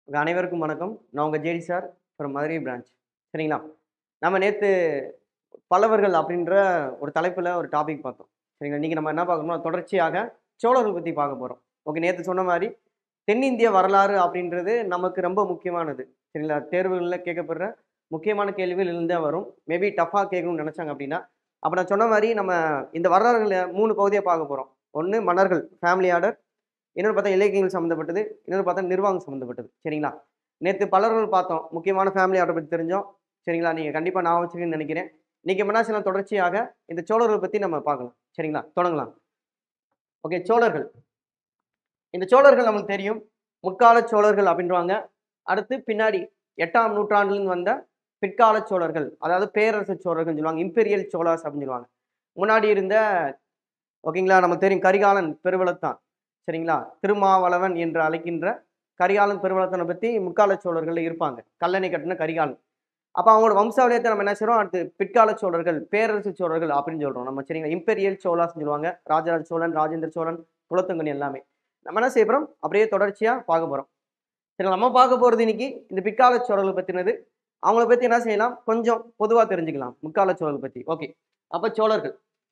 உங்கள் அனைவருக்கும் வணக்கம் நான் உங்கள் JD sir from Madurai branch சரிங்களா நம்ம நேற்று பல்லவர்கள் அப்படின்ற ஒரு தலைப்பில் ஒரு டாபிக் பார்த்தோம் சரிங்களா இன்றைக்கி நம்ம என்ன பார்க்கணும்னா தொடர்ச்சியாக சோழர்கள் பற்றி பார்க்க போகிறோம் ஓகே நேற்று சொன்ன மாதிரி தென்னிந்திய வரலாறு அப்படின்றது நமக்கு ரொம்ப முக்கியமானது சரிங்களா தேர்வுகளில் கேட்கப்படுற முக்கியமான கேள்விகள் இருந்தே வரும் மேபி டஃப்பாக கேட்கணும்னு நினச்சாங்க அப்படின்னா அப்போ நான் சொன்ன மாதிரி நம்ம இந்த வரலாறுகளை மூணு பகுதியாக பார்க்க போகிறோம் ஒன்று மன்னர்கள் ஃபேமிலி ஆர்டர் இன்னொரு பார்த்தா இலக்கியங்கள் சம்மந்தப்பட்டது இன்னொரு பார்த்தா நிர்வாகம் சம்மந்தப்பட்டது சரிங்களா நேற்று பலர்கள் பார்த்தோம் முக்கியமான ஃபேமிலி ஆர்டர் பற்றி தெரிஞ்சோம் சரிங்களா நீங்கள் கண்டிப்பாக நான் வச்சுக்கணும்னு நினைக்கிறேன் இன்றைக்கி மனாசிலம் தொடர்ச்சியாக இந்த சோழர்கள் பற்றி நம்ம பார்க்கலாம் சரிங்களா தொடங்கலாம் ஓகே சோழர்கள் இந்த சோழர்கள் நமக்கு தெரியும் முற்கால சோழர்கள் அப்படின்றவாங்க அடுத்து பின்னாடி எட்டாம் நூற்றாண்டுலேருந்து வந்த பிற்கால சோழர்கள் அதாவது பேரரசு சோழர்கள் சொல்லுவாங்க இம்பீரியல் சோழர்ஸ் அப்படின்னு சொல்லுவாங்க முன்னாடி இருந்த ஓகேங்களா நமக்கு தெரியும் கரிகாலன் பெருவளத்தான் சரிங்களா திருமாவளவன் என்று அழைக்கின்ற கரிகாலன் பெருவளத்தனை பற்றி முற்கால சோழர்கள் இருப்பாங்க கல்லணை கட்டின கரிகாலன் அப்போ அவங்களோட வம்சாவளியத்தை நம்ம என்ன செய்றோம் அடுத்து பிற்கால சோழர்கள் பேரரசு சோழர்கள் அப்படின்னு சொல்கிறோம் நம்ம சரிங்களா இம்பீரியல் சோழாஸ்ன்னு சொல்லுவாங்க ராஜராஜ சோழன் ராஜேந்திர சோழன் குலத்தங்கனி எல்லாமே நம்ம என்ன செய்ய போகிறோம் அப்படியே தொடர்ச்சியாக பார்க்க போகிறோம் சரி நம்ம பார்க்க போகிறது இன்னைக்கு இந்த பிற்கால சோழர்கள் பற்றினது அவங்கள பற்றி என்ன செய்யலாம் கொஞ்சம் பொதுவாக தெரிஞ்சுக்கலாம் முற்கால சோழர்கள் பற்றி ஓகே அப்போ சோழர்கள்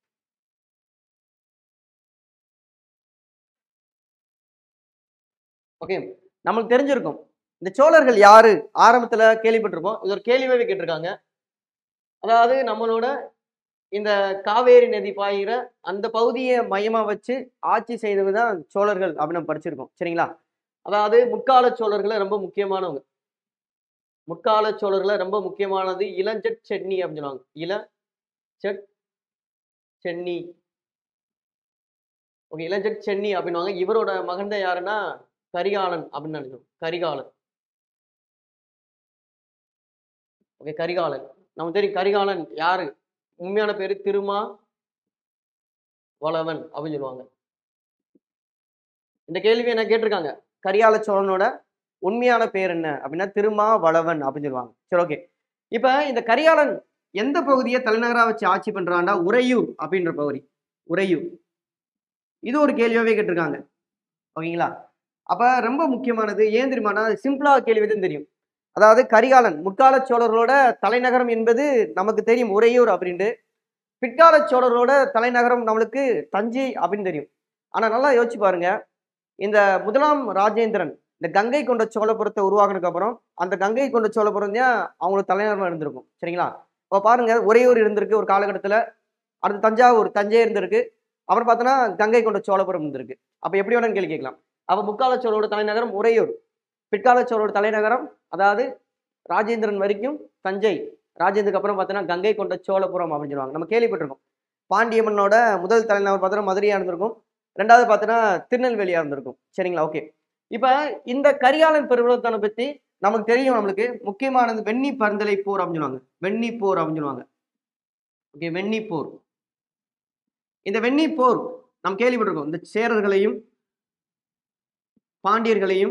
ஓகே நம்மளுக்கு தெரிஞ்சிருக்கும் இந்த சோழர்கள் யாரு ஆரம்பத்துல கேள்விப்பட்டிருப்போம் இது ஒரு கேள்வியாவே கேட்டிருக்காங்க அதாவது நம்மளோட இந்த காவேரி நதி பாயிற அந்த பகுதியை மையமா வச்சு ஆட்சி செய்தது தான் சோழர்கள் அப்படின்னு நம்ம படிச்சிருக்கோம் சரிங்களா அதாவது முற்கால சோழர்களை ரொம்ப முக்கியமானவங்க முற்கால சோழர்களை ரொம்ப முக்கியமானது இளஞ்சட் சென்னி அப்படின்னு சொல்லுவாங்க இளஞ்சட் சென்னி ஓகே இளஞ்சட் சென்னி அப்படின்னுவாங்க இவரோட மகன் தான் யாருன்னா கரிகாலன் அப்படின்னு நினைச்சோம் கரிகாலன் ஓகே கரிகாலன் நமக்கு தெரியும் கரிகாலன் யாரு உண்மையான பேரு திருமா வளவன் அப்படின்னு சொல்லுவாங்க இந்த கேள்வி என்ன கேட்டிருக்காங்க கரிகால சோழனோட உண்மையான பேர் என்ன அப்படின்னா திருமா வளவன் அப்படின்னு சொல்லுவாங்க சரி ஓகே இப்ப இந்த கரிகாலன் எந்த பகுதியை தலைநகரா வச்சு ஆட்சி பண்றான்டா உறையூர் அப்படின்ற பகுதி உறையூர் இது ஒரு கேள்வியாவே கேட்டிருக்காங்க ஓகேங்களா அப்ப ரொம்ப முக்கியமானது ஏன் தெரியுமானா சிம்பிளா கேள்வி தான் தெரியும் அதாவது கரிகாலன் முற்கால சோழர்களோட தலைநகரம் என்பது நமக்கு தெரியும் உறையூர் அப்படின்ட்டு பிற்கால சோழர்களோட தலைநகரம் நம்மளுக்கு தஞ்சை அப்படின்னு தெரியும் ஆனா நல்லா யோசிச்சு பாருங்க இந்த முதலாம் ராஜேந்திரன் இந்த கங்கை கொண்ட சோழபுரத்தை உருவாக்குனதுக்கு அப்புறம் அந்த கங்கை கொண்ட சோழபுரம் தான் அவங்களுக்கு தலைநகரமா இருந்திருக்கும் சரிங்களா இப்போ பாருங்க உறையூர் இருந்திருக்கு ஒரு காலகட்டத்தில் அடுத்து தஞ்சாவூர் தஞ்சை இருந்திருக்கு அப்புறம் பார்த்தோன்னா கங்கை கொண்ட சோழபுரம் இருந்திருக்கு அப்போ எப்படி வேணும்னு கேள்வி கேட்கலாம் அப்போ முக்கால சோழரோட தலைநகரம் உறையூர் பிற்கால சோழரோட தலைநகரம் அதாவது ராஜேந்திரன் வரைக்கும் தஞ்சை ராஜேந்திரக்கு அப்புறம் பார்த்தோன்னா கங்கை கொண்ட சோழபுரம் அப்படின்னு சொல்லுவாங்க நம்ம கேள்விப்பட்டிருக்கோம் பாண்டிய மன்னோட முதல் தலைநகர் பார்த்தோன்னா மதுரையாக இருந்திருக்கும் ரெண்டாவது பார்த்தோன்னா திருநெல்வேலியாக இருந்திருக்கும் சரிங்களா ஓகே இப்போ இந்த கரிகாலன் பெருவளத்தானை பற்றி நமக்கு தெரியும் நம்மளுக்கு முக்கியமானது வெண்ணி பருந்தலை போர் அப்படின்னு சொல்லுவாங்க வெண்ணி போர் அப்படின்னு சொல்லுவாங்க ஓகே வெண்ணி போர் இந்த வெண்ணி போர் நம்ம கேள்விப்பட்டிருக்கோம் இந்த சேரர்களையும் பாண்டியர்களையும்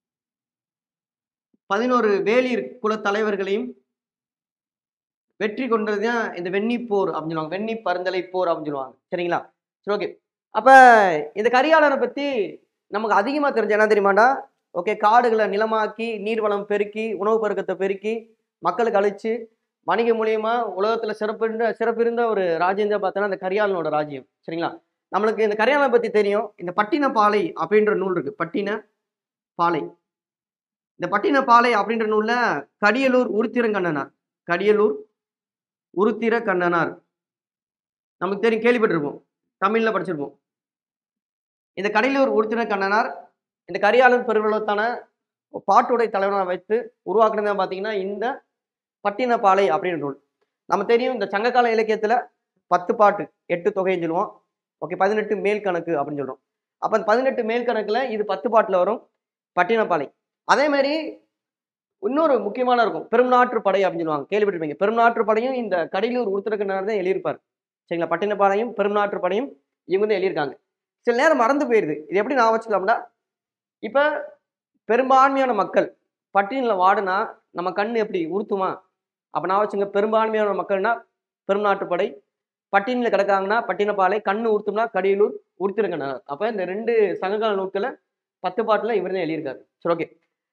பதினோரு வேளிர் குல தலைவர்களையும் வெற்றி கொண்டது தான் இந்த வெண்ணி போர் அப்படின்னு சொல்லுவாங்க வெண்ணி பருந்தலை போர் அப்படின்னு சொல்லுவாங்க சரிங்களா சரி ஓகே அப்ப இந்த கரிகாலனை பத்தி நமக்கு அதிகமா தெரிஞ்ச என்ன தெரியுமாடா ஓகே காடுகளை நிலமாக்கி நீர்வளம் பெருக்கி உணவு பெருக்கத்தை பெருக்கி மக்களுக்கு அழிச்சு வணிக மூலியமா உலகத்துல சிறப்பு சிறப்பிருந்த ஒரு ராஜ்யம் தான் பார்த்தோன்னா இந்த கரிகாலனோட ராஜ்யம் சரிங்களா நம்மளுக்கு இந்த கரிகாலனை பத்தி தெரியும் இந்த பட்டின பாலை அப்படின்ற நூல் இருக்கு பட்டின பாலை இந்த பட்டின பாலை அப்படின்ற நூல்ல கடியலூர் உருத்திரங்கண்ணனார் கடியலூர் உருத்திர கண்ணனார் நமக்கு தெரியும் கேள்விப்பட்டிருப்போம் தமிழ்ல படிச்சிருப்போம் இந்த கடியலூர் உருத்திர கண்ணனார் இந்த கரிகாலன் பெருவளத்தான பாட்டுடை தலைவனாக வைத்து உருவாக்குனது பார்த்தீங்கன்னா இந்த பட்டினப்பாலை அப்படின்ற நூல் நம்ம தெரியும் இந்த சங்ககால இலக்கியத்துல பத்து பாட்டு எட்டு தொகைன்னு சொல்லுவோம் ஓகே பதினெட்டு மேல் கணக்கு அப்படின்னு சொல்றோம் அப்போ அந்த பதினெட்டு மேல் கணக்குல இது பத்து பாட்டுல வரும் பட்டினப்பாலை அதே மாதிரி இன்னொரு முக்கியமான இருக்கும் பெரும்நாற்று படை அப்படின்னு சொல்லுவாங்க கேள்விப்பட்டிருப்பீங்க பெரும்நாற்று படையும் இந்த கடையிலூர் உருத்திரக்கண்ணர் தான் எழுதியிருப்பார் சரிங்களா பட்டினப்பாளையும் பெரும்நாற்று படையும் இவங்க தான் எழுதியிருக்காங்க சில நேரம் மறந்து போயிடுது இது எப்படி நான் வச்சுக்கலாம்னா இப்போ பெரும்பான்மையான மக்கள் பட்டியலில் வாடுனா நம்ம கண் எப்படி உறுத்துமா அப்போ நான் வச்சுங்க பெரும்பான்மையான மக்கள்னா பெரும்நாட்டு படை பட்டினியில் கிடக்காங்கன்னா பட்டினப்பாலை கண்ணு உறுத்தும்னா கடியலூர் உறுத்திருக்கணும் அப்போ இந்த ரெண்டு சங்ககால நூட்களை பத்து பாட்டில் இவர் தான் எழுதியிருக்காரு சரி ஓகே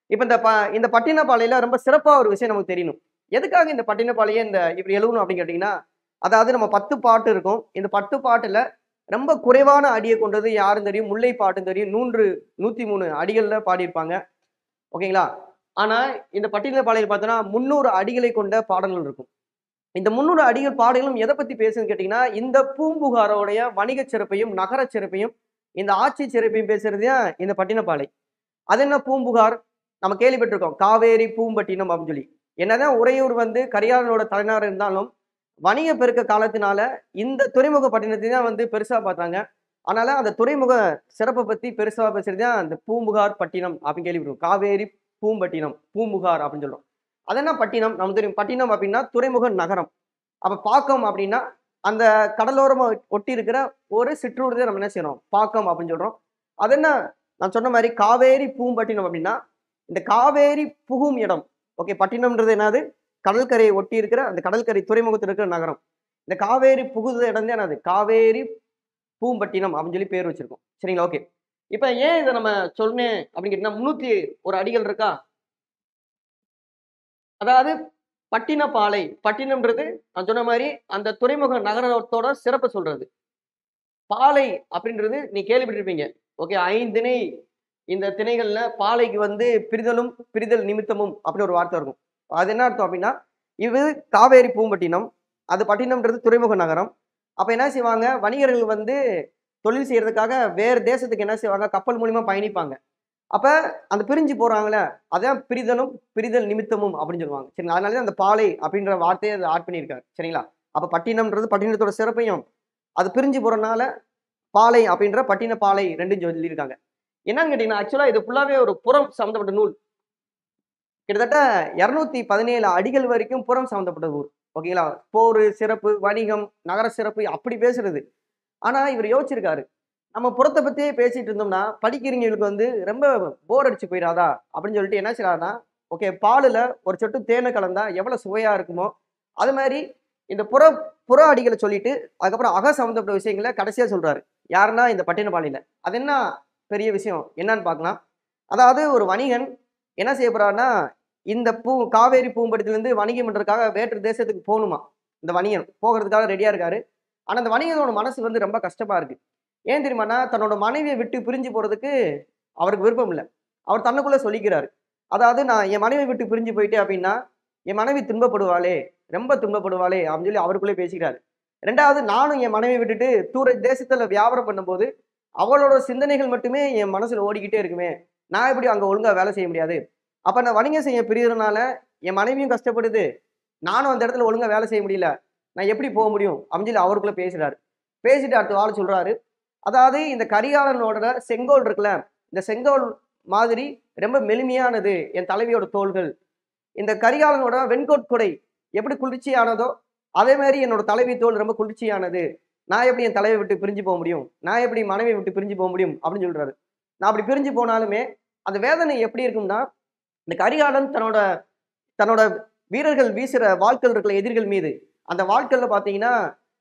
இப்போ இந்த ப இந்த பட்டினப்பாளையில ரொம்ப சிறப்பா ஒரு விஷயம் நமக்கு தெரியணும் எதுக்காக இந்த பட்டினப்பாளையே இந்த இப்படி எழுதணும் அப்படின்னு கேட்டிங்கன்னா அதாவது நம்ம பத்து பாட்டு இருக்கும் இந்த பத்து பாட்டுல ரொம்ப குறைவான அடியை கொண்டது யாரும் தெரியும் முல்லை பாட்டும் தெரியும் நூன்று நூத்தி மூணு அடிகள்ல பாடியிருப்பாங்க ஓகேங்களா ஆனா இந்த பட்டினப்பாளையில் பார்த்தோன்னா முந்நூறு அடிகளை கொண்ட பாடல்கள் இருக்கும் இந்த முந்நூறு அடிகள் பாடல்களும் எதை பத்தி பேசுதுன்னு கேட்டிங்கன்னா இந்த பூம்புகாரோடைய வணிக சிறப்பையும் நகர சிறப்பையும் இந்த ஆட்சி சிறப்பையும் பேசுறது தான் இந்த பட்டினப்பாலை அது என்ன பூம்புகார் நம்ம கேள்விப்பட்டிருக்கோம் காவேரி பூம்பட்டினம் அப்படின்னு சொல்லி என்னதான் உறையூர் வந்து கரியாளனோட தலைநகர் இருந்தாலும் வணிக பெருக்க காலத்தினால இந்த துறைமுக பட்டினத்தை தான் வந்து பெருசா பார்த்தாங்க அதனால அந்த துறைமுக சிறப்பை பத்தி பெருசா பேசுறது தான் அந்த பூம்புகார் பட்டினம் அப்படின்னு கேள்விப்பட்டிருக்கோம் காவேரி பூம்பட்டினம் பூம்புகார் அப்படின்னு சொல்றோம் அது என்ன பட்டினம் நமக்கு தெரியும் பட்டினம் அப்படின்னா துறைமுக நகரம் அப்ப பாக்கம் அப்படின்னா அந்த கடலோரமா ஒட்டி இருக்கிற ஒரு சிற்றூர் தான் நம்ம என்ன செய்யறோம் பாக்கம் அப்படின்னு சொல்றோம் அது என்ன நான் சொன்ன மாதிரி காவேரி பூம்பட்டினம் அப்படின்னா இந்த காவேரி புகும் இடம் ஓகே பட்டினம்ன்றது என்னது கடற்கரையை ஒட்டி இருக்கிற அந்த கடற்கரை துறைமுகத்தில் இருக்கிற நகரம் இந்த காவேரி புகுத இடம் தான் என்னது காவேரி பூம்பட்டினம் அப்படின்னு சொல்லி பேர் வச்சிருக்கோம் சரிங்களா ஓகே இப்போ ஏன் இதை நம்ம சொன்னேன் அப்படின்னு கேட்டீங்கன்னா முன்னூத்தி ஒரு அடிகள் இருக்கா அதாவது பட்டினப்பாலை பட்டினம்ன்றது நான் சொன்ன மாதிரி அந்த துறைமுக நகரத்தோட சிறப்பை சொல்றது பாலை அப்படின்றது நீ கேள்விப்பட்டிருப்பீங்க ஓகே ஐந்திணை இந்த திணைகள்ல பாலைக்கு வந்து பிரிதலும் பிரிதல் நிமித்தமும் அப்படின்னு ஒரு வார்த்தை இருக்கும் அது என்ன அர்த்தம் அப்படின்னா இது காவேரி பூம்பட்டினம் அது பட்டினம்ன்றது துறைமுக நகரம் அப்ப என்ன செய்வாங்க வணிகர்கள் வந்து தொழில் செய்யறதுக்காக வேறு தேசத்துக்கு என்ன செய்வாங்க கப்பல் மூலியமா பயணிப்பாங்க அப்ப அந்த பிரிஞ்சு போறாங்களே அதான் பிரிதலும் பிரிதல் நிமித்தமும் அப்படின்னு சொல்லுவாங்க சரிங்களா அதனால தான் அந்த பாலை அப்படின்ற வார்த்தையை அதை ஆட் பண்ணியிருக்காங்க சரிங்களா அப்ப பட்டினம்ன்றது பட்டினத்தோட சிறப்பையும் அது பிரிஞ்சு போறதுனால பாலை அப்படின்ற பட்டின பாலை ரெண்டும் சொல்லியிருக்காங்க என்னன்னு கேட்டீங்கன்னா ஆக்சுவலா இது ஃபுல்லாவே ஒரு புறம் சம்மந்தப்பட்ட நூல் கிட்டத்தட்ட இரநூத்தி பதினேழு அடிகள் வரைக்கும் புறம் சம்மந்தப்பட்ட ஊர் ஓகேங்களா போர் சிறப்பு வணிகம் நகர சிறப்பு அப்படி பேசுறது ஆனா இவர் யோசிச்சிருக்காரு நம்ம புறத்தை பத்தியே பேசிட்டு இருந்தோம்னா படிக்கிறவங்களுக்கு வந்து ரொம்ப போர் அடிச்சு போயிடாதா அப்படின்னு சொல்லிட்டு என்ன செய்யறாருன்னா ஓகே பாலில் ஒரு சொட்டு தேனை கலந்தா எவ்வளவு சுவையா இருக்குமோ அது மாதிரி இந்த புற புற அடிகளை சொல்லிட்டு அதுக்கப்புறம் அக சம்மந்தப்பட்ட விஷயங்களை கடைசியா சொல்றாரு யாருன்னா இந்த பட்டினப்பாளையில அது என்ன பெரிய விஷயம் என்னன்னு பார்க்கலாம் அதாவது ஒரு வணிகன் என்ன செய்ய போறாருன்னா இந்த பூ காவேரி பூம்படத்திலிருந்து வணிகம் பண்றதுக்காக வேற்று தேசத்துக்கு போகணுமா இந்த வணிகன் போகிறதுக்காக ரெடியா இருக்காரு ஆனா அந்த வணிகனோட மனசு வந்து ரொம்ப கஷ்டமா இருக்கு ஏன் தெரியுமானா தன்னோட மனைவியை விட்டு பிரிஞ்சு போறதுக்கு அவருக்கு விருப்பம் இல்லை அவர் தன்னுக்குள்ள சொல்லிக்கிறாரு அதாவது நான் என் மனைவி விட்டு பிரிஞ்சு போயிட்டேன் அப்படின்னா என் மனைவி துன்பப்படுவாளே ரொம்ப துன்பப்படுவாளே அப்படின்னு சொல்லி அவருக்குள்ளே பேசிக்கிறாரு ரெண்டாவது நானும் என் மனைவி விட்டுட்டு தூர தேசத்துல வியாபாரம் பண்ணும்போது அவளோட சிந்தனைகள் மட்டுமே என் மனசுல ஓடிக்கிட்டே இருக்குமே நான் எப்படி அங்க ஒழுங்கா வேலை செய்ய முடியாது அப்ப நான் வணிகம் செய்ய பிரியறதுனால என் மனைவியும் கஷ்டப்படுது நானும் அந்த இடத்துல ஒழுங்கா வேலை செய்ய முடியல நான் எப்படி போக முடியும் அப்படின்னு சொல்லி அவருக்குள்ள பேசுறாரு பேசிட்டு அடுத்த ஆள் சொல்றாரு அதாவது இந்த கரிகாலனோட செங்கோல் இருக்குல்ல இந்த செங்கோல் மாதிரி ரொம்ப மெலிமையானது என் தலைவியோட தோள்கள் இந்த கரிகாலனோட வெண்கோட் குடை எப்படி குளிர்ச்சியானதோ அதே மாதிரி என்னோட தலைவி தோல் ரொம்ப குளிர்ச்சியானது நான் எப்படி என் தலைவை விட்டு பிரிஞ்சு போக முடியும் நான் எப்படி மனைவியை விட்டு பிரிஞ்சு போக முடியும் அப்படின்னு சொல்றாரு நான் அப்படி பிரிஞ்சு போனாலுமே அந்த வேதனை எப்படி இருக்கும்னா இந்த கரிகாலன் தன்னோட தன்னோட வீரர்கள் வீசுற வாட்கள் இருக்கிற எதிரிகள் மீது அந்த வாட்கள்ல பாத்தீங்கன்னா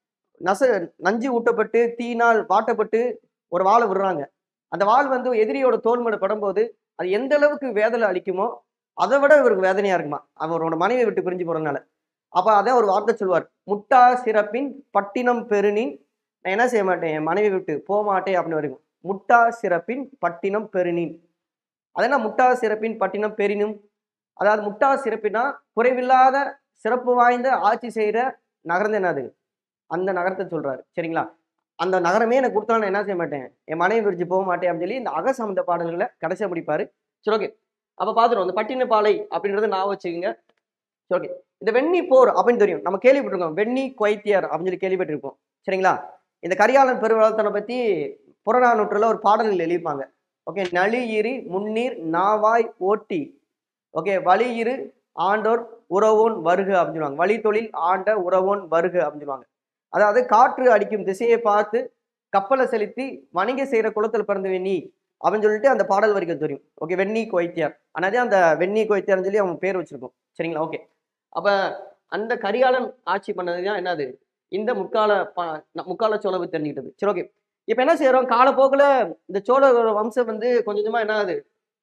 நச நஞ்சு ஊட்டப்பட்டு தீனால் வாட்டப்பட்டு ஒரு வாளை விடுறாங்க அந்த வாள் வந்து எதிரியோட தோல் மேல படும்போது அது எந்த அளவுக்கு வேதனை அளிக்குமோ அதை விட இவருக்கு வேதனையா இருக்குமா அவரோட மனைவியை விட்டு பிரிஞ்சு போறதுனால அப்ப அதான் ஒரு வார்த்தை சொல்வார் முட்டா சிறப்பின் பட்டினம் பெருனின் நான் என்ன செய்ய மாட்டேன் என் மனைவி விட்டு போக மாட்டேன் அப்படின்னு வரைக்கும் முட்டா சிறப்பின் பட்டினம் பெருனின் அதென்ன முட்டா சிறப்பின் பட்டினம் பெரினும் அதாவது முட்டா சிறப்பினா குறைவில்லாத சிறப்பு வாய்ந்த ஆட்சி செய்யற நகரம் தான் என்னது அந்த நகரத்தை சொல்றாரு சரிங்களா அந்த நகரமே எனக்கு கொடுத்தாலும் நான் என்ன செய்ய மாட்டேன் என் மனைவி விரிச்சு போக மாட்டேன் அப்படின்னு சொல்லி இந்த அக சம்பந்த பாடல்களை கடைசியா முடிப்பாரு சரி ஓகே அப்ப பாத்துருவோம் இந்த பட்டினப்பாலை அப்படின்றத நான் வச்சுக்கோங்க சரி ஓகே இந்த வெண்ணி போர் அப்படின்னு தெரியும் நம்ம கேள்விப்பட்டிருக்கோம் வெண்ணி கொய்த்தியர் அப்படின்னு சொல்லி கேள்விப்பட்டிருப்போம் சரிங்களா இந்த கரிகாலன் பெருவளத்தனை பத்தி புறநானூற்றுல ஒரு பாடல்கள் எழுதிப்பாங்க ஓகே நளியிரி முன்னீர் நாவாய் ஓட்டி ஓகே வழியிரு ஆண்டோர் உறவோன் வருக அப்படின்னு சொல்லுவாங்க வழி தொழில் ஆண்ட உறவோன் வருக அப்படின்னு சொல்லுவாங்க அதாவது காற்று அடிக்கும் திசையை பார்த்து கப்பலை செலுத்தி வணிக செய்யற குளத்தில் பிறந்த வெண்ணி அப்படின்னு சொல்லிட்டு அந்த பாடல் வரிகள் தெரியும் ஓகே வெண்ணி கொய்த்தியார் ஆனாதே அந்த வெண்ணி கொய்த்தியார்னு சொல்லி அவங்க பேர் வச்சிருக்கோம் சரிங்களா ஓகே அப்ப அந்த கரிகாலன் ஆட்சி பண்ணது தான் என்னது இந்த முக்கால ப- முக்கால சோழவு தெரிஞ்சுக்கிட்டது சரி ஓகே இப்போ என்ன செய்யறோம் காலப்போக்கில் இந்த சோழ வம்சம் வந்து கொஞ்சம் கொஞ்சமா என்ன ஆகுது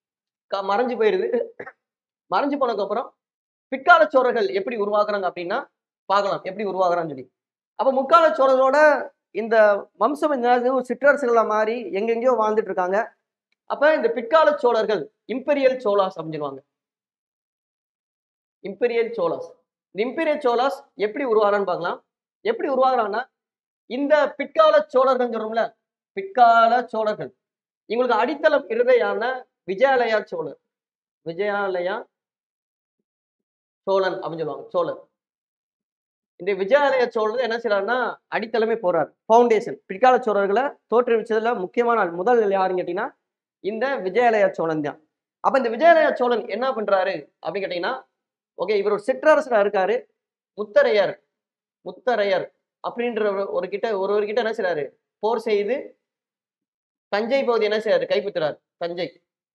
க- மறைஞ்சு போயிருது மறைஞ்சு போனதுக்கு அப்புறம் பிற்கால சோழர்கள் எப்படி உருவாக்குறாங்க அப்படின்னா பார்க்கலாம் எப்படி உருவாகுறான்னு சொல்லி அப்ப முற்கால சோழர்களோட இந்த வம்சம் என்னது ஒரு சிற்றரசுகளா மாறி எங்கெங்கேயோ வாழ்ந்துட்டு இருக்காங்க அப்ப இந்த பிற்கால சோழர்கள் இம்பீரியல் சோலாஸ் அப்படின்னு சொல்லுவாங்க இம்பீரியல் சோலாஸ் இந்த இம்பீரியல் சோலாஸ் எப்படி உருவாகிறான்னு பார்க்கலாம் எப்படி உருவாகுறாங்கன்னா இந்த பிற்கால சோழர்கள் சொல்றோம்ல பிற்கால சோழர்கள் இவங்களுக்கு அடித்தளம் இருதையான விஜயாலயா சோழர் விஜயாலயா சோழன் அப்படின்னு சொல்லுவாங்க சோழர் இந்த விஜயாலய சோழர் என்ன செய்யறாருன்னா அடித்தளமே போறார் ஃபவுண்டேஷன் பிற்கால சோழர்களை தோற்றுவிச்சதுல முக்கியமான ஆள் முதல் யாருன்னு கேட்டீங்கன்னா இந்த விஜயாலய சோழன் தான் அப்ப இந்த விஜயாலய சோழன் என்ன பண்றாரு அப்படின்னு கேட்டீங்கன்னா ஓகே இவர் ஒரு சிற்றரசரா இருக்காரு முத்தரையர் முத்தரையர் அப்படின்ற ஒரு- ஒரு கிட்ட ஒருவர் கிட்ட என்ன செய்றாரு போர் செய்து தஞ்சை பகுதி என்ன செய்றாரு கைப்பற்றுறாரு தஞ்சை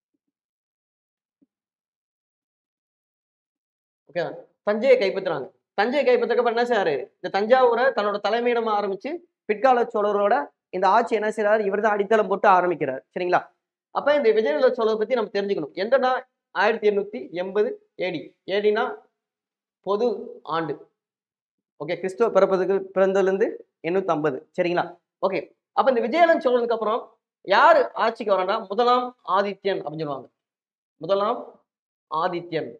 ஓகே தஞ்சையை கைப்பற்றுறாங்க தஞ்சையை கைப்பற்றக்கப்ப என்ன செய்றாரு இந்த தஞ்சாவூரை தன்னோட தலைமையிடமா ஆரம்பிச்சு பிற்கால சோழரோட இந்த ஆட்சி என்ன செய்றாரு இவர் தான் அடித்தளம் போட்டு ஆரம்பிக்கிறார் சரிங்களா அப்ப இந்த விஜயநகர சோழர் பத்தி நம்ம தெரிஞ்சுக்கணும் எந்தனா ஆயிரத்தி எண்ணூத்தி எண்பது ஏடி ஏடினா பொது ஆண்டு ஓகே கிறிஸ்துவ பிறப்பதுக்கு பிறந்ததுலேருந்து எண்ணூத்தி ஐம்பது சரிங்களா ஓகே அப்ப இந்த விஜயநகர சோழனுக்கு அப்புறம் யார் ஆட்சிக்கு வரான்னா முதலாம் ஆதித்யன் அப்படின்னு சொல்லுவாங்க முதலாம் ஆதித்யன்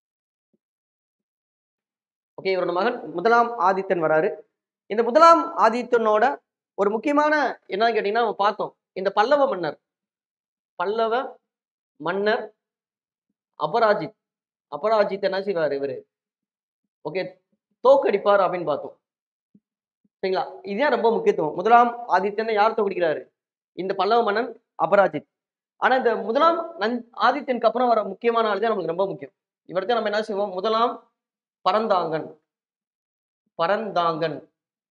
ஓகே இவரோட மகன் முதலாம் ஆதித்தன் வராரு இந்த முதலாம் ஆதித்தனோட ஒரு முக்கியமான என்னன்னு கேட்டீங்கன்னா நம்ம பார்த்தோம் இந்த பல்லவ மன்னர் பல்லவ மன்னர் அபராஜித் அபராஜித் என்ன செய்வார் இவரு ஓகே தோக்கடிப்பார் அப்படின்னு பார்த்தோம் சரிங்களா இதுதான் ரொம்ப முக்கியத்துவம் முதலாம் ஆதித்யனை யார் தோக்கடிக்கிறாரு இந்த பல்லவ மன்னன் அபராஜித் ஆனா இந்த முதலாம் நன் ஆதித்யனுக்கு அப்புறம் வர முக்கியமான ஆள் தான் நமக்கு ரொம்ப முக்கியம் இவர்தான் நம்ம என்ன செய்வோம் முதலாம் பரந்தாங்கன் பரந்தாங்கன்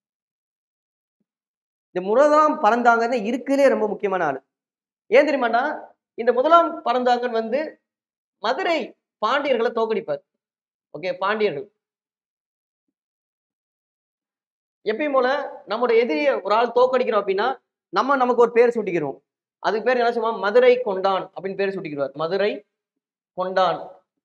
இந்த முதலாம் பரந்தாங்கன் தான் இருக்குலே ரொம்ப முக்கியமான ஆளு ஏன் தெரியுமாண்டா இந்த முதலாம் பரந்தாங்கன் வந்து மதுரை பாண்டியர்களை தோக்கடிப்பார் ஓகே பாண்டியர்கள் எப்பயும் போல நம்மளோட எதிரிய ஒரு ஆள் தோக்கடிக்கிறோம் அப்படின்னா நம்ம நமக்கு ஒரு பேர் சூட்டிக்கிறோம் அதுக்கு பேர் என்ன சொல்லுவோம் மதுரை கொண்டான் அப்படின்னு பேர் சூட்டிக்கிறார் மதுரை கொண்டான்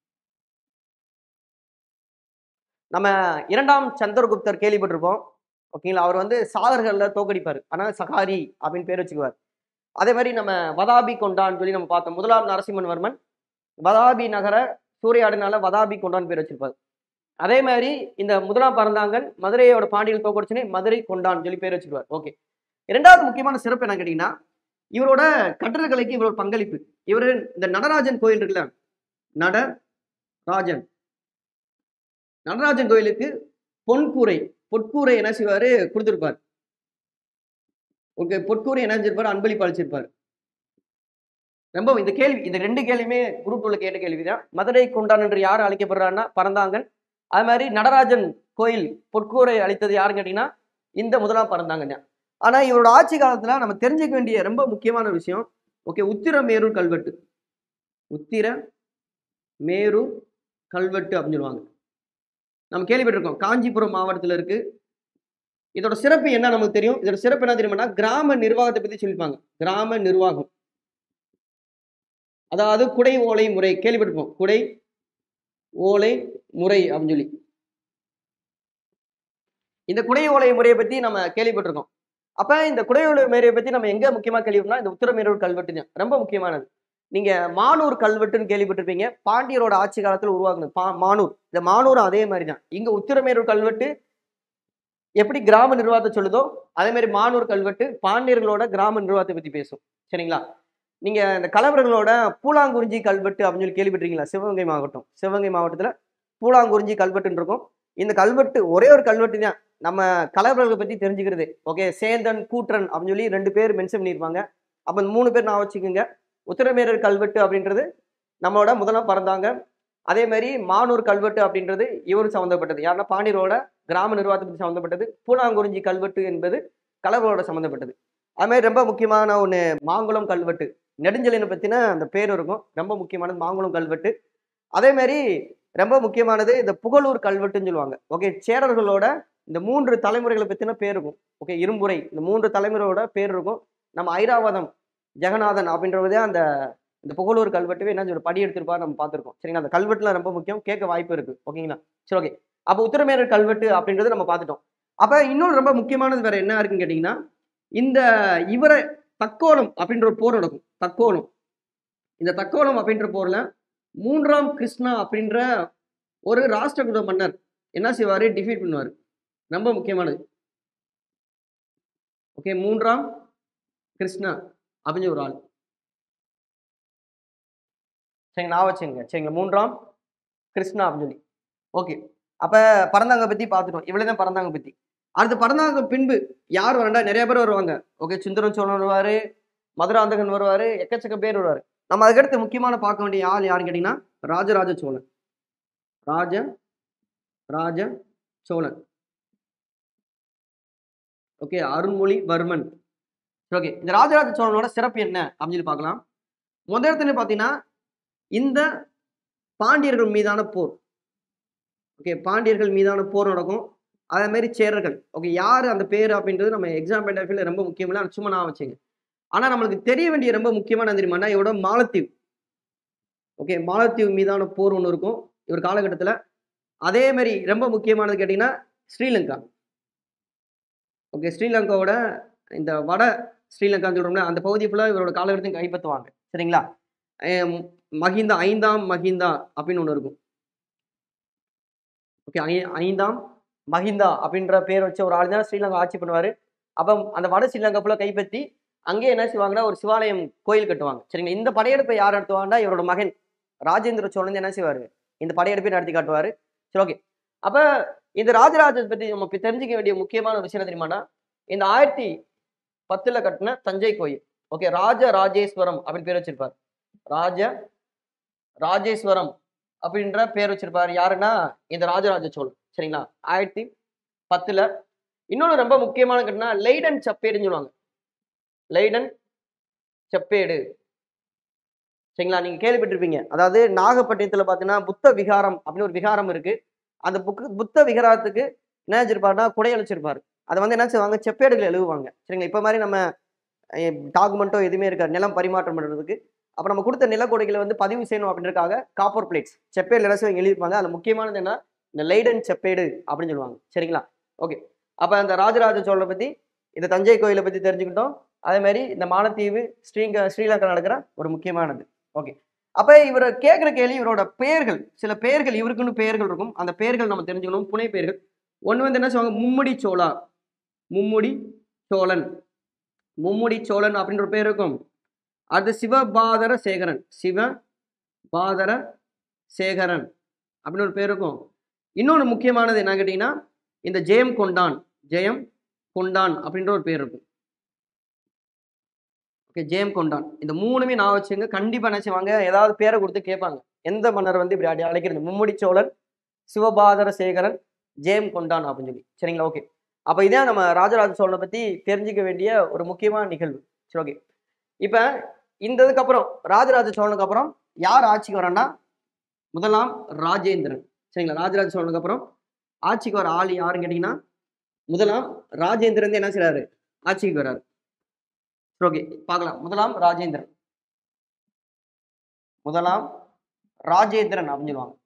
நம்ம இரண்டாம் சந்திரகுப்தர் கேள்விப்பட்டிருப்போம் ஓகேங்களா அவர் வந்து சாகர்களில் தோக்கடிப்பார் ஆனால் சகாரி அப்படின்னு பேர் வச்சுக்குவார் அதே மாதிரி நம்ம வதாபி கொண்டான்னு சொல்லி நம்ம பார்த்தோம் முதலாம் நரசிம்மன்வர்மன் வதாபி நகர சூறையாடினால வதாபி கொண்டான் பேர் வச்சிருப்பார் அதே மாதிரி இந்த முதலாம் பறந்தாங்கன் மதுரையோட பாண்டியல் தோக்கடிச்சுனே மதுரை கொண்டான் சொல்லி பேர் வச்சிருவார் ஓகே இரண்டாவது முக்கியமான சிறப்பு என்ன கேட்டீங்கன்னா இவரோட கட்டடக்கலைக்கு இவரோட பங்களிப்பு இவர் இந்த நடராஜன் கோயில் இருக்குல்ல நடராஜன் நடராஜன் கோயிலுக்கு பொன்கூரை பொற்கூரை என்ன செய்வாரு கொடுத்திருப்பார் ஓகே பொற்கூரை என்ன செஞ்சிருப்பார் அன்பளிப்பு அளிச்சிருப்பார் ரொம்ப இந்த கேள்வி இந்த ரெண்டு கேள்வியுமே குரூப் உள்ள கேட்ட கேள்விதான் மதுரை கொண்டான் என்று யார் அழைக்கப்படுறாருன்னா பரந்தாங்கன் அது மாதிரி நடராஜன் கோயில் பொற்கூரை அளித்தது யாருன்னு கேட்டீங்கன்னா இந்த முதலாம் பரந்தாங்கன் தான் ஆனா இவரோட ஆட்சி காலத்துல நம்ம தெரிஞ்சுக்க வேண்டிய ரொம்ப முக்கியமான விஷயம் ஓகே உத்திர மேரூர் கல்வெட்டு உத்திர மேரூர் கல்வெட்டு அப்படின்னு சொல்லுவாங்க நம்ம கேள்விப்பட்டிருக்கோம் காஞ்சிபுரம் மாவட்டத்தில் இருக்கு இதோட சிறப்பு என்ன நமக்கு தெரியும் இதோட சிறப்பு என்ன தெரியுமானா கிராம நிர்வாகத்தை பத்தி சொல்லிப்பாங்க கிராம நிர்வாகம் அதாவது குடை ஓலை முறை கேள்விப்பட்டிருப்போம் குடை ஓலை முறை அப்படின்னு சொல்லி இந்த குடை ஓலை முறையை பத்தி நம்ம கேள்விப்பட்டிருக்கோம் அப்ப இந்த குடை ஓலை முறையை பத்தி நம்ம எங்க முக்கியமா கேள்விப்பட்டோம்னா இந்த உத்திரமேரூர் கல்வெட்டு தான் ரொம்ப முக்கியமானது நீங்க மானூர் கல்வெட்டுன்னு கேள்விப்பட்டிருப்பீங்க பாண்டியரோட ஆட்சி காலத்துல உருவாக்குனது பா மானூர் இந்த மானூர் அதே மாதிரி தான் இங்க உத்திரமேரூர் கல்வெட்டு எப்படி கிராம நிர்வாகத்தை சொல்லுதோ அதே மாதிரி மானூர் கல்வெட்டு பாண்டியர்களோட கிராம நிர்வாகத்தை பத்தி பேசும் சரிங்களா நீங்க இந்த கலவரங்களோட பூலாங்குறிஞ்சி கல்வெட்டு அப்படின்னு சொல்லி கேள்விப்பட்டிருக்கீங்களா சிவகங்கை மாவட்டம் சிவகங்கை மாவட்டத்துல பூலாங்குறிஞ்சி கல்வெட்டுன்னு இருக்கும் இந்த கல்வெட்டு ஒரே ஒரு கல்வெட்டு தான் நம்ம கலவரங்களை பத்தி தெரிஞ்சுக்கிறது ஓகே சேந்தன் கூற்றன் அப்படின்னு சொல்லி ரெண்டு பேர் மென்ஷன் பண்ணியிருப்பாங்க அப்ப இந்த மூணு பேர் நான் வச்சுக்கோங்க உத்திரமேரர் கல்வெட்டு அப்படின்றது நம்மளோட முதலாம் பறந்தாங்க அதே மாதிரி மானூர் கல்வெட்டு அப்படின்றது இவரும் சம்மந்தப்பட்டது யாருன்னா பாண்டியரோட கிராம நிர்வாகத்தை பற்றி சம்மந்தப்பட்டது பூனாங்குறிஞ்சி கல்வெட்டு என்பது கலவரோட சம்மந்தப்பட்டது அது மாதிரி ரொம்ப முக்கியமான ஒன்று மாங்குளம் கல்வெட்டு நெடுஞ்செலியனை பற்றின அந்த பேர் இருக்கும் ரொம்ப முக்கியமானது மாங்குளம் கல்வெட்டு அதே மாதிரி ரொம்ப முக்கியமானது இந்த புகழூர் கல்வெட்டுன்னு சொல்லுவாங்க ஓகே சேரர்களோட இந்த மூன்று தலைமுறைகளை பற்றின பேர் இருக்கும் ஓகே இரும்புரை இந்த மூன்று தலைமுறையோட பேர் இருக்கும் நம்ம ஐராவதம் ஜெகநாதன் அப்படின்றதே அந்த இந்த புகழூர் கல்வெட்டுவே என்ன ஒரு படி எடுத்திருப்பாரு நம்ம பார்த்திருக்கோம் சரிங்களா அந்த கல்வெட்டுலாம் ரொம்ப முக்கியம் கேட்க வாய்ப்பு இருக்கு ஓகேங்களா சரி ஓகே அப்போ உத்தரமேரர் கல்வெட்டு அப்படின்றது நம்ம பார்த்துட்டோம் அப்ப இன்னொரு ரொம்ப முக்கியமானது வேற என்ன இருக்குன்னு கேட்டீங்கன்னா இந்த இவரை தக்கோலம் அப்படின்ற ஒரு போர் நடக்கும் தக்கோலம் இந்த தக்கோலம் அப்படின்ற போர்ல மூன்றாம் கிருஷ்ணா அப்படின்ற ஒரு ராஷ்டிரகூட மன்னர் என்ன செய்வாரு டிஃபீட் பண்ணுவார் ரொம்ப முக்கியமானது ஓகே மூன்றாம் கிருஷ்ணா அப்படின்னு ஒரு ஆள் சரிங்க நான் வச்சுங்க சரிங்களா மூன்றாம் கிருஷ்ணா அப்படின்னு சொல்லி ஓகே அப்ப பரந்தாங்க பத்தி பார்த்துட்டோம் இவ்வளவுதான் பரந்தாங்க பத்தி அடுத்து பரந்தாங்க பின்பு யார் வரண்டா நிறைய பேர் வருவாங்க ஓகே சுந்தரம் சோழன் வருவாரு மதுராந்தகன் வருவாரு எக்கச்சக்க பேர் வருவாரு நம்ம அதுக்கடுத்து முக்கியமான பார்க்க வேண்டிய ஆள் யாருன்னு கேட்டீங்கன்னா ராஜராஜ சோழன் ராஜ ராஜ சோழன் ஓகே அருண்மொழி வர்மன் ஓகே இந்த ராஜராஜ சோழனோட சிறப்பு என்ன அப்படின்னு சொல்லி பார்க்கலாம் முதல் இடத்துல பார்த்தீங்கன்னா இந்த பாண்டியர்கள் மீதான போர் ஓகே பாண்டியர்கள் மீதான போர் நடக்கும் அதே மாதிரி சேரர்கள் ஓகே யார் அந்த பேர் அப்படின்றது நம்ம எக்ஸாம் பாயிண்ட் ரொம்ப முக்கியமில்ல ஆனா சும்மா நான் வச்சுங்க ஆனா நம்மளுக்கு தெரிய வேண்டிய ரொம்ப முக்கியமான என்ன தெரியுமானா இவரோட மாலத்தீவு ஓகே மாலத்தீவு மீதான போர் ஒன்று இருக்கும் இவர் காலகட்டத்துல அதே மாதிரி ரொம்ப முக்கியமானது கேட்டிங்கன்னா ஸ்ரீலங்கா ஓகே ஸ்ரீலங்காவோட இந்த வட ஸ்ரீலங்கான்னு சொல்கிறோம்ல அந்த பகுதி ஃபுல்லாக இவரோட காலகட்டத்தையும் கைப்பற்றுவாங்க சரிங்களா அஹ் மகிந்தா ஐந்தாம் மகிந்தா அப்படின்னு ஒன்று இருக்கும் ஓகே ஐ ஐந்தாம் மகிந்தா அப்படின்ற பேர் வச்ச ஒரு ஆள் தான் ஸ்ரீலங்கா ஆட்சி பண்ணுவார் அப்போ அந்த வட ஸ்ரீலங்கா ஃபுல்லாக கைப்பற்றி அங்கேயே என்ன செய்வாங்கன்னா ஒரு சிவாலயம் கோயில் கட்டுவாங்க சரிங்களா இந்த படையெடுப்பை யார் நடத்துவாங்கன்னா இவரோட மகன் ராஜேந்திர சோழன் என்ன செய்வார் இந்த படையெடுப்பை நடத்தி காட்டுவார் சரி ஓகே அப்போ இந்த ராஜராஜ பற்றி நம்ம இப்ப தெரிஞ்சுக்க வேண்டிய முக்கியமான ஒரு விஷயம் என்ன தெரியுமானா இந்த ஆயிரத்தி பத்துல கட்டின தஞ்சை கோயில் ஓகே ராஜ ராஜேஸ்வரம் அப்படின்னு பேர் வச்சிருப்பார் ராஜ ராஜேஸ்வரம் அப்படின்ற பேர் வச்சிருப்பார் யாருன்னா இந்த ராஜராஜ சோழன் சரிங்களா ஆயிரத்தி பத்துல இன்னொன்று ரொம்ப முக்கியமான கட்டினா லைடன் செப்பேடுன்னு சொல்லுவாங்க லைடன் செப்பேடு சரிங்களா நீங்க கேள்விப்பட்டிருப்பீங்க அதாவது நாகப்பட்டினத்துல பாத்தீங்கன்னா புத்த விகாரம் அப்படின்னு ஒரு விகாரம் இருக்கு அந்த புக்கு புத்த விகாரத்துக்கு என்ன வச்சிருப்பாருன்னா குடையல் வச்சிருப்பாரு அதை வந்து என்ன செய்வாங்க செப்பேடுகள் எழுதுவாங்க சரிங்களா இப்போ மாதிரி நம்ம டாக்குமெண்ட்டோ எதுவுமே இருக்காது நிலம் பரிமாற்றம் பண்ணுறதுக்கு அப்போ நம்ம கொடுத்த நிலக்கொடைகளை வந்து பதிவு செய்யணும் அப்படின்றதுக்காக காப்பர் பிளேட்ஸ் செப்பேடு என்ன செய்வாங்க எழுதியிருப்பாங்க அதில் முக்கியமானது என்ன இந்த லைடன் செப்பேடு அப்படின்னு சொல்லுவாங்க சரிங்களா ஓகே அப்போ அந்த ராஜராஜ சோழனை பற்றி இந்த தஞ்சை கோயிலை பற்றி தெரிஞ்சுக்கிட்டோம் அதே மாதிரி இந்த மாலத்தீவு ஸ்ரீங்க ஸ்ரீலங்கா நடக்கிற ஒரு முக்கியமானது ஓகே அப்ப இவர் கேட்குற கேள்வி இவரோட பெயர்கள் சில பெயர்கள் இவருக்குன்னு பெயர்கள் இருக்கும் அந்த பெயர்கள் நம்ம தெரிஞ்சுக்கணும் புனை பெயர்கள் ஒன்று வந்து என்ன சொல்லுவாங்க மும்முடி சோழா மும்முடி சோழன் மும்முடி சோழன் அப்படின்ற ஒரு பேர் இருக்கும் அடுத்து சிவபாதர சேகரன் சிவ பாதர சேகரன் அப்படின்னு ஒரு பேர் இருக்கும் இன்னொன்று முக்கியமானது என்ன கேட்டிங்கன்னா இந்த ஜெயம் கொண்டான் ஜெயம் கொண்டான் அப்படின்ற ஒரு பேர் இருக்கும் ஓகே ஜெயம் கொண்டான் இந்த மூணுமே நான் வச்சுங்க கண்டிப்பா என்ன செய்வாங்க ஏதாவது பேரை கொடுத்து கேட்பாங்க எந்த மன்னர் வந்து இப்படி அடி அழைக்கிறது மும்முடி சோழன் சிவபாதர சேகரன் ஜெயம் கொண்டான் அப்படின்னு சொல்லி சரிங்களா ஓகே அப்ப இதான் நம்ம ராஜராஜ சோழனை பத்தி தெரிஞ்சுக்க வேண்டிய ஒரு முக்கியமான நிகழ்வு சரி ஓகே இப்ப இந்த இதுக்கு அப்புறம் ராஜராஜ சோழனுக்கு அப்புறம் யார் ஆட்சிக்கு வரான்னா முதலாம் ராஜேந்திரன் சரிங்களா ராஜராஜ சோழனுக்கு அப்புறம் ஆட்சிக்கு வர ஆள் யாருன்னு கேட்டீங்கன்னா முதலாம் ராஜேந்திரன் வந்து என்ன செய்றாரு ஆட்சிக்கு வராரு ஓகே பார்க்கலாம் முதலாம் ராஜேந்திரன் முதலாம் ராஜேந்திரன் அப்படின்னு சொல்லுவாங்க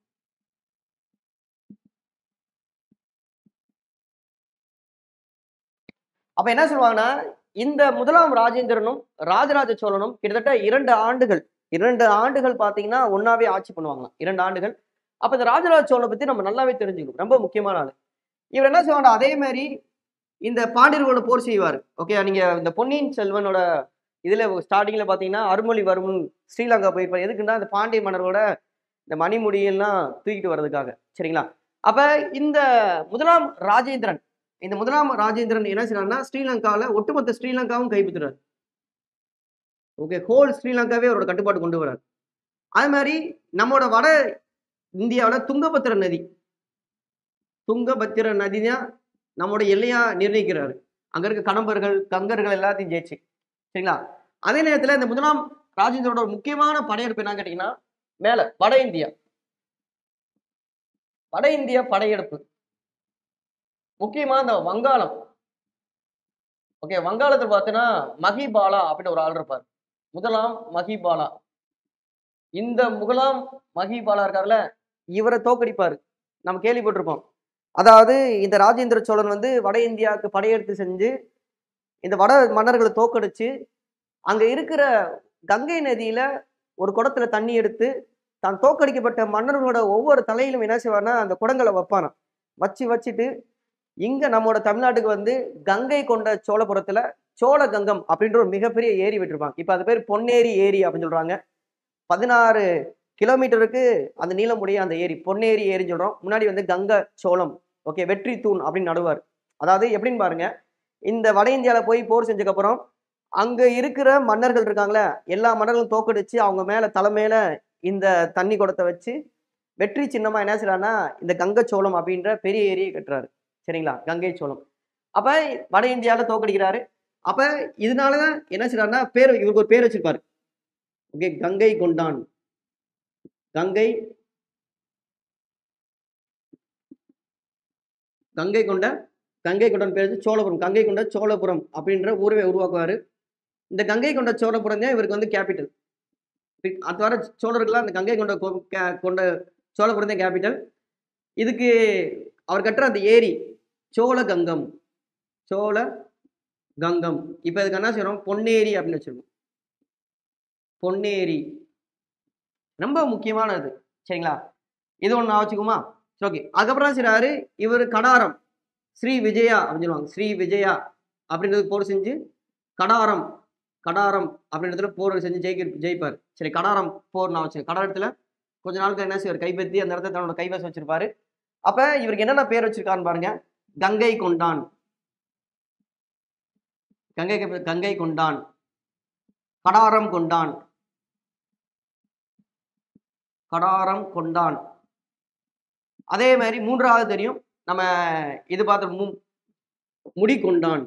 அப்ப என்ன சொல்லுவாங்கன்னா இந்த முதலாம் ராஜேந்திரனும் ராஜராஜ சோழனும் கிட்டத்தட்ட இரண்டு ஆண்டுகள் இரண்டு ஆண்டுகள் பாத்தீங்கன்னா ஒன்னாவே ஆட்சி பண்ணுவாங்களாம் இரண்டு ஆண்டுகள் அப்ப இந்த ராஜராஜ சோழனை பத்தி நம்ம நல்லாவே தெரிஞ்சுக்கணும் ரொம்ப முக்கியமான ஆளு இவர் என்ன செய்வாங்க அதே மாதிரி இந்த பாண்டியர்களோட போர் செய்வார் ஓகே நீங்க இந்த பொன்னியின் செல்வனோட இதுல ஸ்டார்டிங்ல பாத்தீங்கன்னா அருள்மொழிவர்மன் ஸ்ரீலங்கா போயிருப்பார் எதுக்குன்னா இந்த பாண்டிய மன்னரோட இந்த மணிமுடியெல்லாம் தூக்கிட்டு வர்றதுக்காக சரிங்களா அப்ப இந்த முதலாம் ராஜேந்திரன் இந்த முதலாம் ராஜேந்திரன் என்ன செய்யறாருன்னா ஸ்ரீலங்கால ஒட்டுமொத்த ஸ்ரீலங்காவும் கைப்பற்றுறாரு ஓகே ஹோல் ஸ்ரீலங்காவே அவரோட கட்டுப்பாடு கொண்டு வரார் அதே மாதிரி நம்மளோட வட இந்தியாவில் துங்கபத்திர நதி துங்கபத்திர நதி தான் நம்மளோட எல்லையா நிர்ணயிக்கிறாரு அங்க இருக்க கடம்பர்கள் கங்கர்கள் எல்லாத்தையும் ஜெயிச்சு சரிங்களா அதே நேரத்துல இந்த முதலாம் ராஜேந்திரோட ஒரு முக்கியமான படையெடுப்பு என்ன கேட்டீங்கன்னா மேல வட இந்தியா வட இந்திய படையெடுப்பு முக்கியமா இந்த வங்காளம் ஓகே வங்காளத்தில் பார்த்தீங்கன்னா மகிபாலா அப்படின்னு ஒரு ஆள் இருப்பார் முதலாம் மகிபாலா இந்த முகலாம் மகிபாலா இருக்கார்ல இவரை தோக்கடிப்பாரு நம்ம கேள்விப்பட்டிருப்போம் அதாவது இந்த ராஜேந்திர சோழன் வந்து வட இந்தியாவுக்கு படையெடுத்து செஞ்சு இந்த வட மன்னர்களை தோக்கடிச்சு அங்க இருக்கிற கங்கை நதியில ஒரு குடத்துல தண்ணி எடுத்து தான் தோக்கடிக்கப்பட்ட மன்னர்களோட ஒவ்வொரு தலையிலும் என்ன செய்வார்னா அந்த குடங்களை வைப்பாராம் வச்சு வச்சுட்டு இங்க நம்மளோட தமிழ்நாட்டுக்கு வந்து கங்கை கொண்ட சோழபுரத்துல சோழ கங்கம் அப்படின்ற ஒரு மிகப்பெரிய ஏரி விட்டுருப்பாங்க இப்ப அது பேர் பொன்னேரி ஏரி அப்படின்னு சொல்றாங்க பதினாறு கிலோமீட்டருக்கு அந்த நீளமுடைய அந்த ஏரி பொன்னேரி ஏரின்னு சொல்றோம் முன்னாடி வந்து கங்க சோளம் ஓகே வெற்றி தூண் அப்படின்னு நடுவார் அதாவது எப்படின்னு பாருங்க இந்த வட இந்தியால போய் போர் செஞ்சதுக்கப்புறம் அங்க இருக்கிற மன்னர்கள் இருக்காங்களே எல்லா மன்னர்களும் தோக்கடிச்சு அவங்க மேல தலை மேல இந்த தண்ணி குடத்தை வச்சு வெற்றி சின்னமா என்ன செய்யறாருன்னா இந்த கங்கை சோளம் அப்படின்ற பெரிய ஏரியை கட்டுறாரு சரிங்களா கங்கை சோளம் அப்ப வட இந்தியால தோக்கடிக்கிறாரு அப்ப இதனாலதான் என்ன செய்யறாருன்னா பேர் இவருக்கு ஒரு பேர் வச்சிருப்பாரு ஓகே கங்கை கொண்டான் கங்கை கங்கை கொண்ட கங்கை கொண்டன் பேர் வந்து சோழபுரம் கங்கை கொண்ட சோழபுரம் அப்படின்ற ஊரை உருவாக்குவாரு இந்த கங்கை கொண்ட சோழபுரம் தான் இவருக்கு வந்து கேபிட்டல் அது வர சோழர்கள்லாம் அந்த கங்கை கொண்ட கோ- கே- கொண்ட சோழபுரம் தான் கேபிட்டல் இதுக்கு அவர் கட்டுற அந்த ஏரி சோழ கங்கம் சோழ கங்கம் இப்போ இதுக்கு என்ன செய்றோம் பொன்னேரி அப்படின்னு வச்சிருக்கோம் பொன்னேரி ரொம்ப முக்கியமானது சரிங்களா இது ஒன்று நான் வச்சுக்குமா சரி ஓகே அதுக்கப்புறம் செய்றாரு இவர் கடாரம் ஸ்ரீ விஜயா அப்படின்னு சொல்லுவாங்க ஸ்ரீ விஜயா அப்படின்றது போர் செஞ்சு கடாரம் கடாரம் அப்படின்றதுல போர் செஞ்சு ஜெயிக்க ஜெயிப்பார் சரி கடாரம் போர் நான் வச்சு கடாரத்துல கொஞ்ச நாளுக்கு என்ன செய்வார் கைப்பற்றி அந்த இடத்துல தன்னோட கைவசம் வச்சிருப்பாரு அப்ப இவருக்கு என்னென்ன பேர் வச்சிருக்காருன்னு பாருங்க கங்கை கொண்டான் கங்கை கங்கை கொண்டான் கடாரம் கொண்டான் கடாரம் கொண்டான் அதே மாதிரி மூன்றாவது தெரியும் நம்ம இது பார்த்த மு முடி கொண்டான்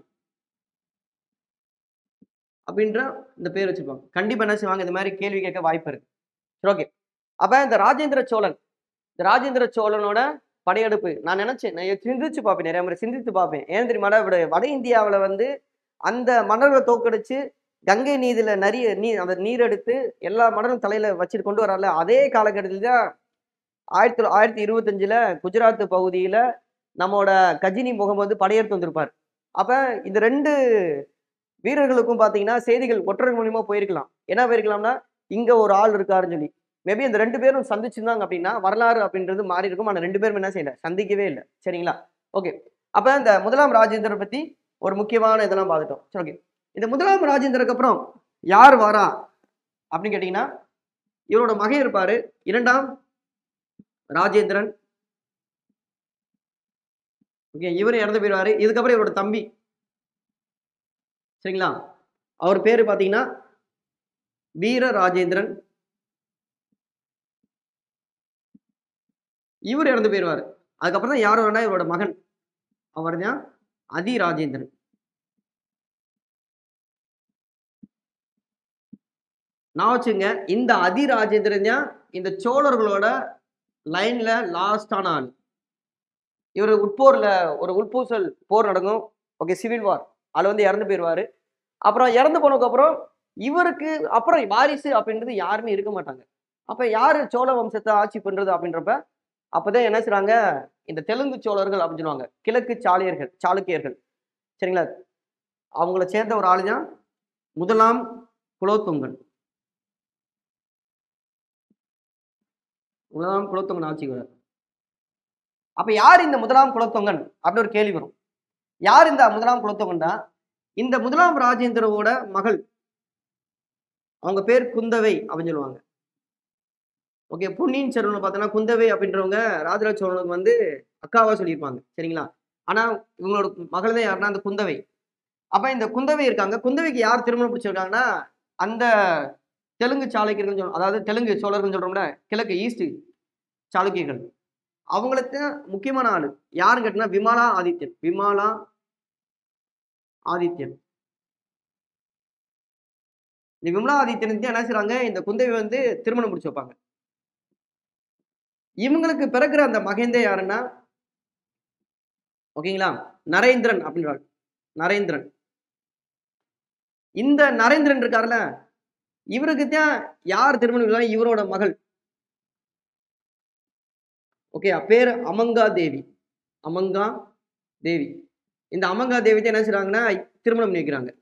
அப்படின்ற இந்த பேர் வச்சிருப்பாங்க கண்டிப்பா என்ன செய்வாங்க இந்த மாதிரி கேள்வி கேட்க வாய்ப்பு இருக்கு சரி ஓகே அப்ப இந்த ராஜேந்திர சோழன் இந்த ராஜேந்திர சோழனோட படையெடுப்பு நான் நினைச்சேன் நான் சிந்திச்சு பார்ப்பேன் நிறைய முறை சிந்தித்து பார்ப்பேன் ஏன் தெரியுமாடா இப்படி வட இந்தியாவுல வந்து அந்த மன்னர்களை தோக்கடிச்சு கங்கை நீதியில நிறைய நீ அந்த நீர் எடுத்து எல்லா மன்னரும் தலையில வச்சுட்டு கொண்டு வரால அதே காலகட்டத்தில் தான் ஆயிரத்தி தொள்ள- ஆயிரத்தி இருபத்தஞ்சுல குஜராத் பகுதியில நம்மளோட கஜினி முகமது படையெடுத்து வந்திருப்பார் அப்ப இந்த ரெண்டு வீரர்களுக்கும் பாத்தீங்கன்னா செய்திகள் ஒற்றர் மூலியமா போயிருக்கலாம் என்ன போயிருக்கலாம்னா இங்க ஒரு ஆள் இருக்காருன்னு சொல்லி மேபி அந்த ரெண்டு பேரும் சந்திச்சிருந்தாங்க அப்படின்னா வரலாறு அப்படின்றது மாறி இருக்கும் ஆனா ரெண்டு பேரும் என்ன செய்யல சந்திக்கவே இல்லை சரிங்களா ஓகே அப்ப இந்த முதலாம் ராஜேந்திரன் பத்தி ஒரு முக்கியமான இதெல்லாம் பார்த்துட்டோம் சரி ஓகே இந்த முதலாம் ராஜேந்திரக்கு அப்புறம் யார் வரா அப்படின்னு கேட்டீங்கன்னா இவரோட மகன் இருப்பாரு இரண்டாம் ராஜேந்திரன் ஓகே இவர் இறந்து போயிடுவாரு இதுக்கப்புறம் இவரோட தம்பி சரிங்களா அவர் பேரு பாத்தீங்கன்னா வீர ராஜேந்திரன் இவர் இறந்து போயிடுவார் அதுக்கப்புறம் தான் யார் வரனா இவரோட மகன் அவர் தான் அதி ராஜேந்திரன் நான் வச்சுங்க இந்த அதி ராஜேந்திரன் தான் இந்த சோழர்களோட லைன்ல லாஸ்டான ஆள் இவர் உட்போர்ல ஒரு உட்பூசல் போர் நடக்கும் ஓகே சிவில் வார் அதுல வந்து இறந்து போயிடுவாரு அப்புறம் இறந்து போனதுக்கு அப்புறம் இவருக்கு அப்புறம் வாரிசு அப்படின்றது யாருமே இருக்க மாட்டாங்க அப்ப யாரு சோழ வம்சத்தை ஆட்சி பண்றது அப்படின்றப்ப அப்பதான் என்ன செய்றாங்க இந்த தெலுங்கு சோழர்கள் அப்படின்னு சொல்லுவாங்க கிழக்கு சாளியர்கள் சாளுக்கியர்கள் சரிங்களா அவங்கள சேர்ந்த ஒரு ஆளு தான் முதலாம் குலோத்துங்கன் முதலாம் குலோத்துங்கன் ஆட்சிக்கு வரார் அப்ப யார் இந்த முதலாம் குலோத்துங்கன் அப்படின்னு ஒரு கேள்வி வரும் யார் இந்த முதலாம் குலோத்துங்கன்டா இந்த முதலாம் ராஜேந்திரவோட மகள் அவங்க பேர் குந்தவை அப்படின்னு சொல்லுவாங்க ஓகே பொன்னியின் செல்வன் பார்த்தோன்னா குந்தவை அப்படின்றவங்க ராஜராஜ சோழனுக்கு வந்து அக்காவா சொல்லியிருப்பாங்க சரிங்களா ஆனா இவங்களோட மகள் தான் யாருன்னா அந்த குந்தவை அப்ப இந்த குந்தவை இருக்காங்க குந்தவைக்கு யார் திருமணம் பிடிச்சிருக்காங்கன்னா அந்த தெலுங்கு சாளுக்கியர்கள் சொல்ல அதாவது தெலுங்கு சோழர்கள் சொல்றோம்ல கிழக்கு ஈஸ்ட் சாளுக்கியர்கள் அவங்களுக்கு முக்கியமான ஆளு யாருன்னு கேட்டீங்கன்னா விமாலா ஆதித்யன் விமாலா ஆதித்யன் இந்த விமலா ஆதித்யனுக்கு என்ன செய்றாங்க இந்த குந்தவை வந்து திருமணம் முடிச்சு வைப்பாங்க இவங்களுக்கு பிறகுற அந்த மகேந்தே யாருன்னா ஓகேங்களா நரேந்திரன் அப்படின்றாங்க நரேந்திரன் இந்த நரேந்திரன் இருக்காருல்ல இவருக்கு தான் யார் திருமணம் இல்லை இவரோட மகள் ஓகே பேர் அமங்கா தேவி அமங்கா தேவி இந்த அமங்கா தேவி தான் என்ன செய்றாங்கன்னா திருமணம் பண்ணி வைக்கிறாங்க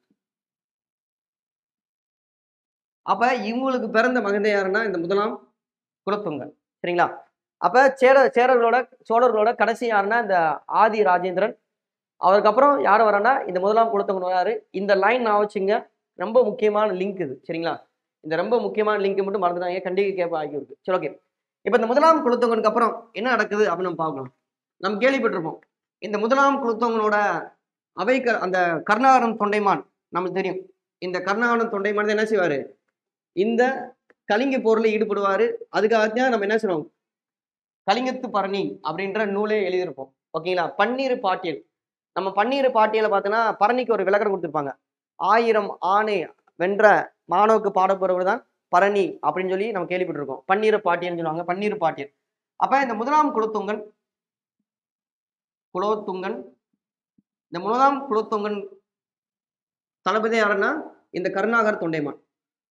அப்ப இவங்களுக்கு பிறந்த மகன் யாருன்னா இந்த முதலாம் குலத்துங்கன் சரிங்களா அப்ப சேர சேரர்களோட சோழர்களோட கடைசி யாருன்னா இந்த ஆதி ராஜேந்திரன் அவருக்கு அப்புறம் யார் வரான்னா இந்த முதலாம் குலத்துங்கன் வராரு இந்த லைன் நான் வச்சுங்க ரொம்ப முக்கியமான லிங்க் இது சரிங்களா இந்த ரொம்ப முக்கியமான லிங்க் மட்டும் மறந்துடாங்க கண்டிப்பா கேட்ப ஆகியிருக்கு சரி ஓகே இப்போ இந்த முதலாம் குலத்தொங்கனுக்கு அப்புறம் என்ன நடக்குது அப்படின்னு நம்ம பார்க்கலாம் நம்ம கேள்விப்பட்டிருப்போம் இந்த முதலாம் குலத்தொங்கனோட அவை க- அந்த கருணாகரன் தொண்டைமான் நமக்கு தெரியும் இந்த கருணாகரன் தொண்டைமான் தான் என்ன செய்வாரு இந்த கலிங்க போர்ல ஈடுபடுவாரு அதுக்காகத்தான் நம்ம என்ன செய்றோம் கலிங்கத்து பரணி அப்படின்ற நூலே எழுதியிருப்போம் ஓகேங்களா பன்னீர் பாட்டியல் நம்ம பன்னீர் பாட்டியலை பார்த்தோன்னா பரணிக்கு ஒரு விளக்கம் கொடுத்துருப்பாங்க ஆயிரம் ஆணை வென்ற மாணவருக்கு பாடப்படுவர் தான் பரணி அப்படின்னு சொல்லி நம்ம கேள்விப்பட்டிருக்கோம் பன்னீர் பாட்டியல்னு சொல்லுவாங்க பன்னீர் பாட்டியல் அப்ப இந்த முதலாம் குலத்துங்கன் குலோத்துங்கன் இந்த முதலாம் குலோத்துங்கன் தளபதி யாருன்னா இந்த கருணாகர தொண்டைமான்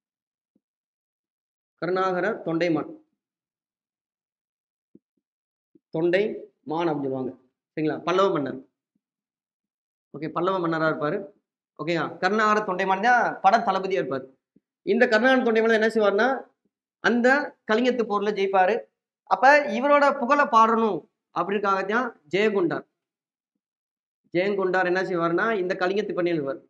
கருணாகர தொண்டைமான் தொண்டை மான் அப்படின்னு சொல்லுவாங்க சரிங்களா பல்லவ மன்னர் ஓகே பல்லவ மன்னரா இருப்பாரு ஓகேயா கருணாகர தொண்டைமான் தான் பட தளபதியா இருப்பார் இந்த கருணாகர தொண்டைமான் என்ன செய்வார்னா அந்த கலிங்கத்து போர்ல ஜெயிப்பாரு அப்ப இவரோட புகழை பாடணும் அப்படிக்காக தான் ஜெயகுண்டார் ஜெயங்கொண்டார் என்ன செய்வார்னா இந்த கலிங்கத்து பண்ணி எழுதுவார்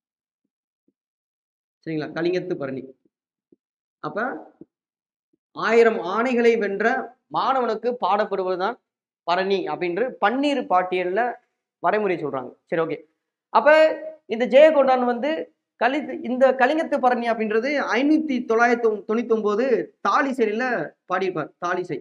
சரிங்களா கலிங்கத்து பரணி அப்ப ஆயிரம் ஆணைகளை வென்ற மாணவனுக்கு பாடப்படுவதுதான் பரணி அப்படின்று பன்னீர் பாட்டியல்ல வரைமுறை சொல்றாங்க சரி ஓகே அப்ப இந்த ஜெயகொண்டான் வந்து கலி இந்த கலிங்கத்து பரணி அப்படின்றது ஐநூத்தி தொள்ளாயிரத்தி தொண்ணூத்தி ஒன்பது தாலிசையில பாடியிருப்பார் தாலிசை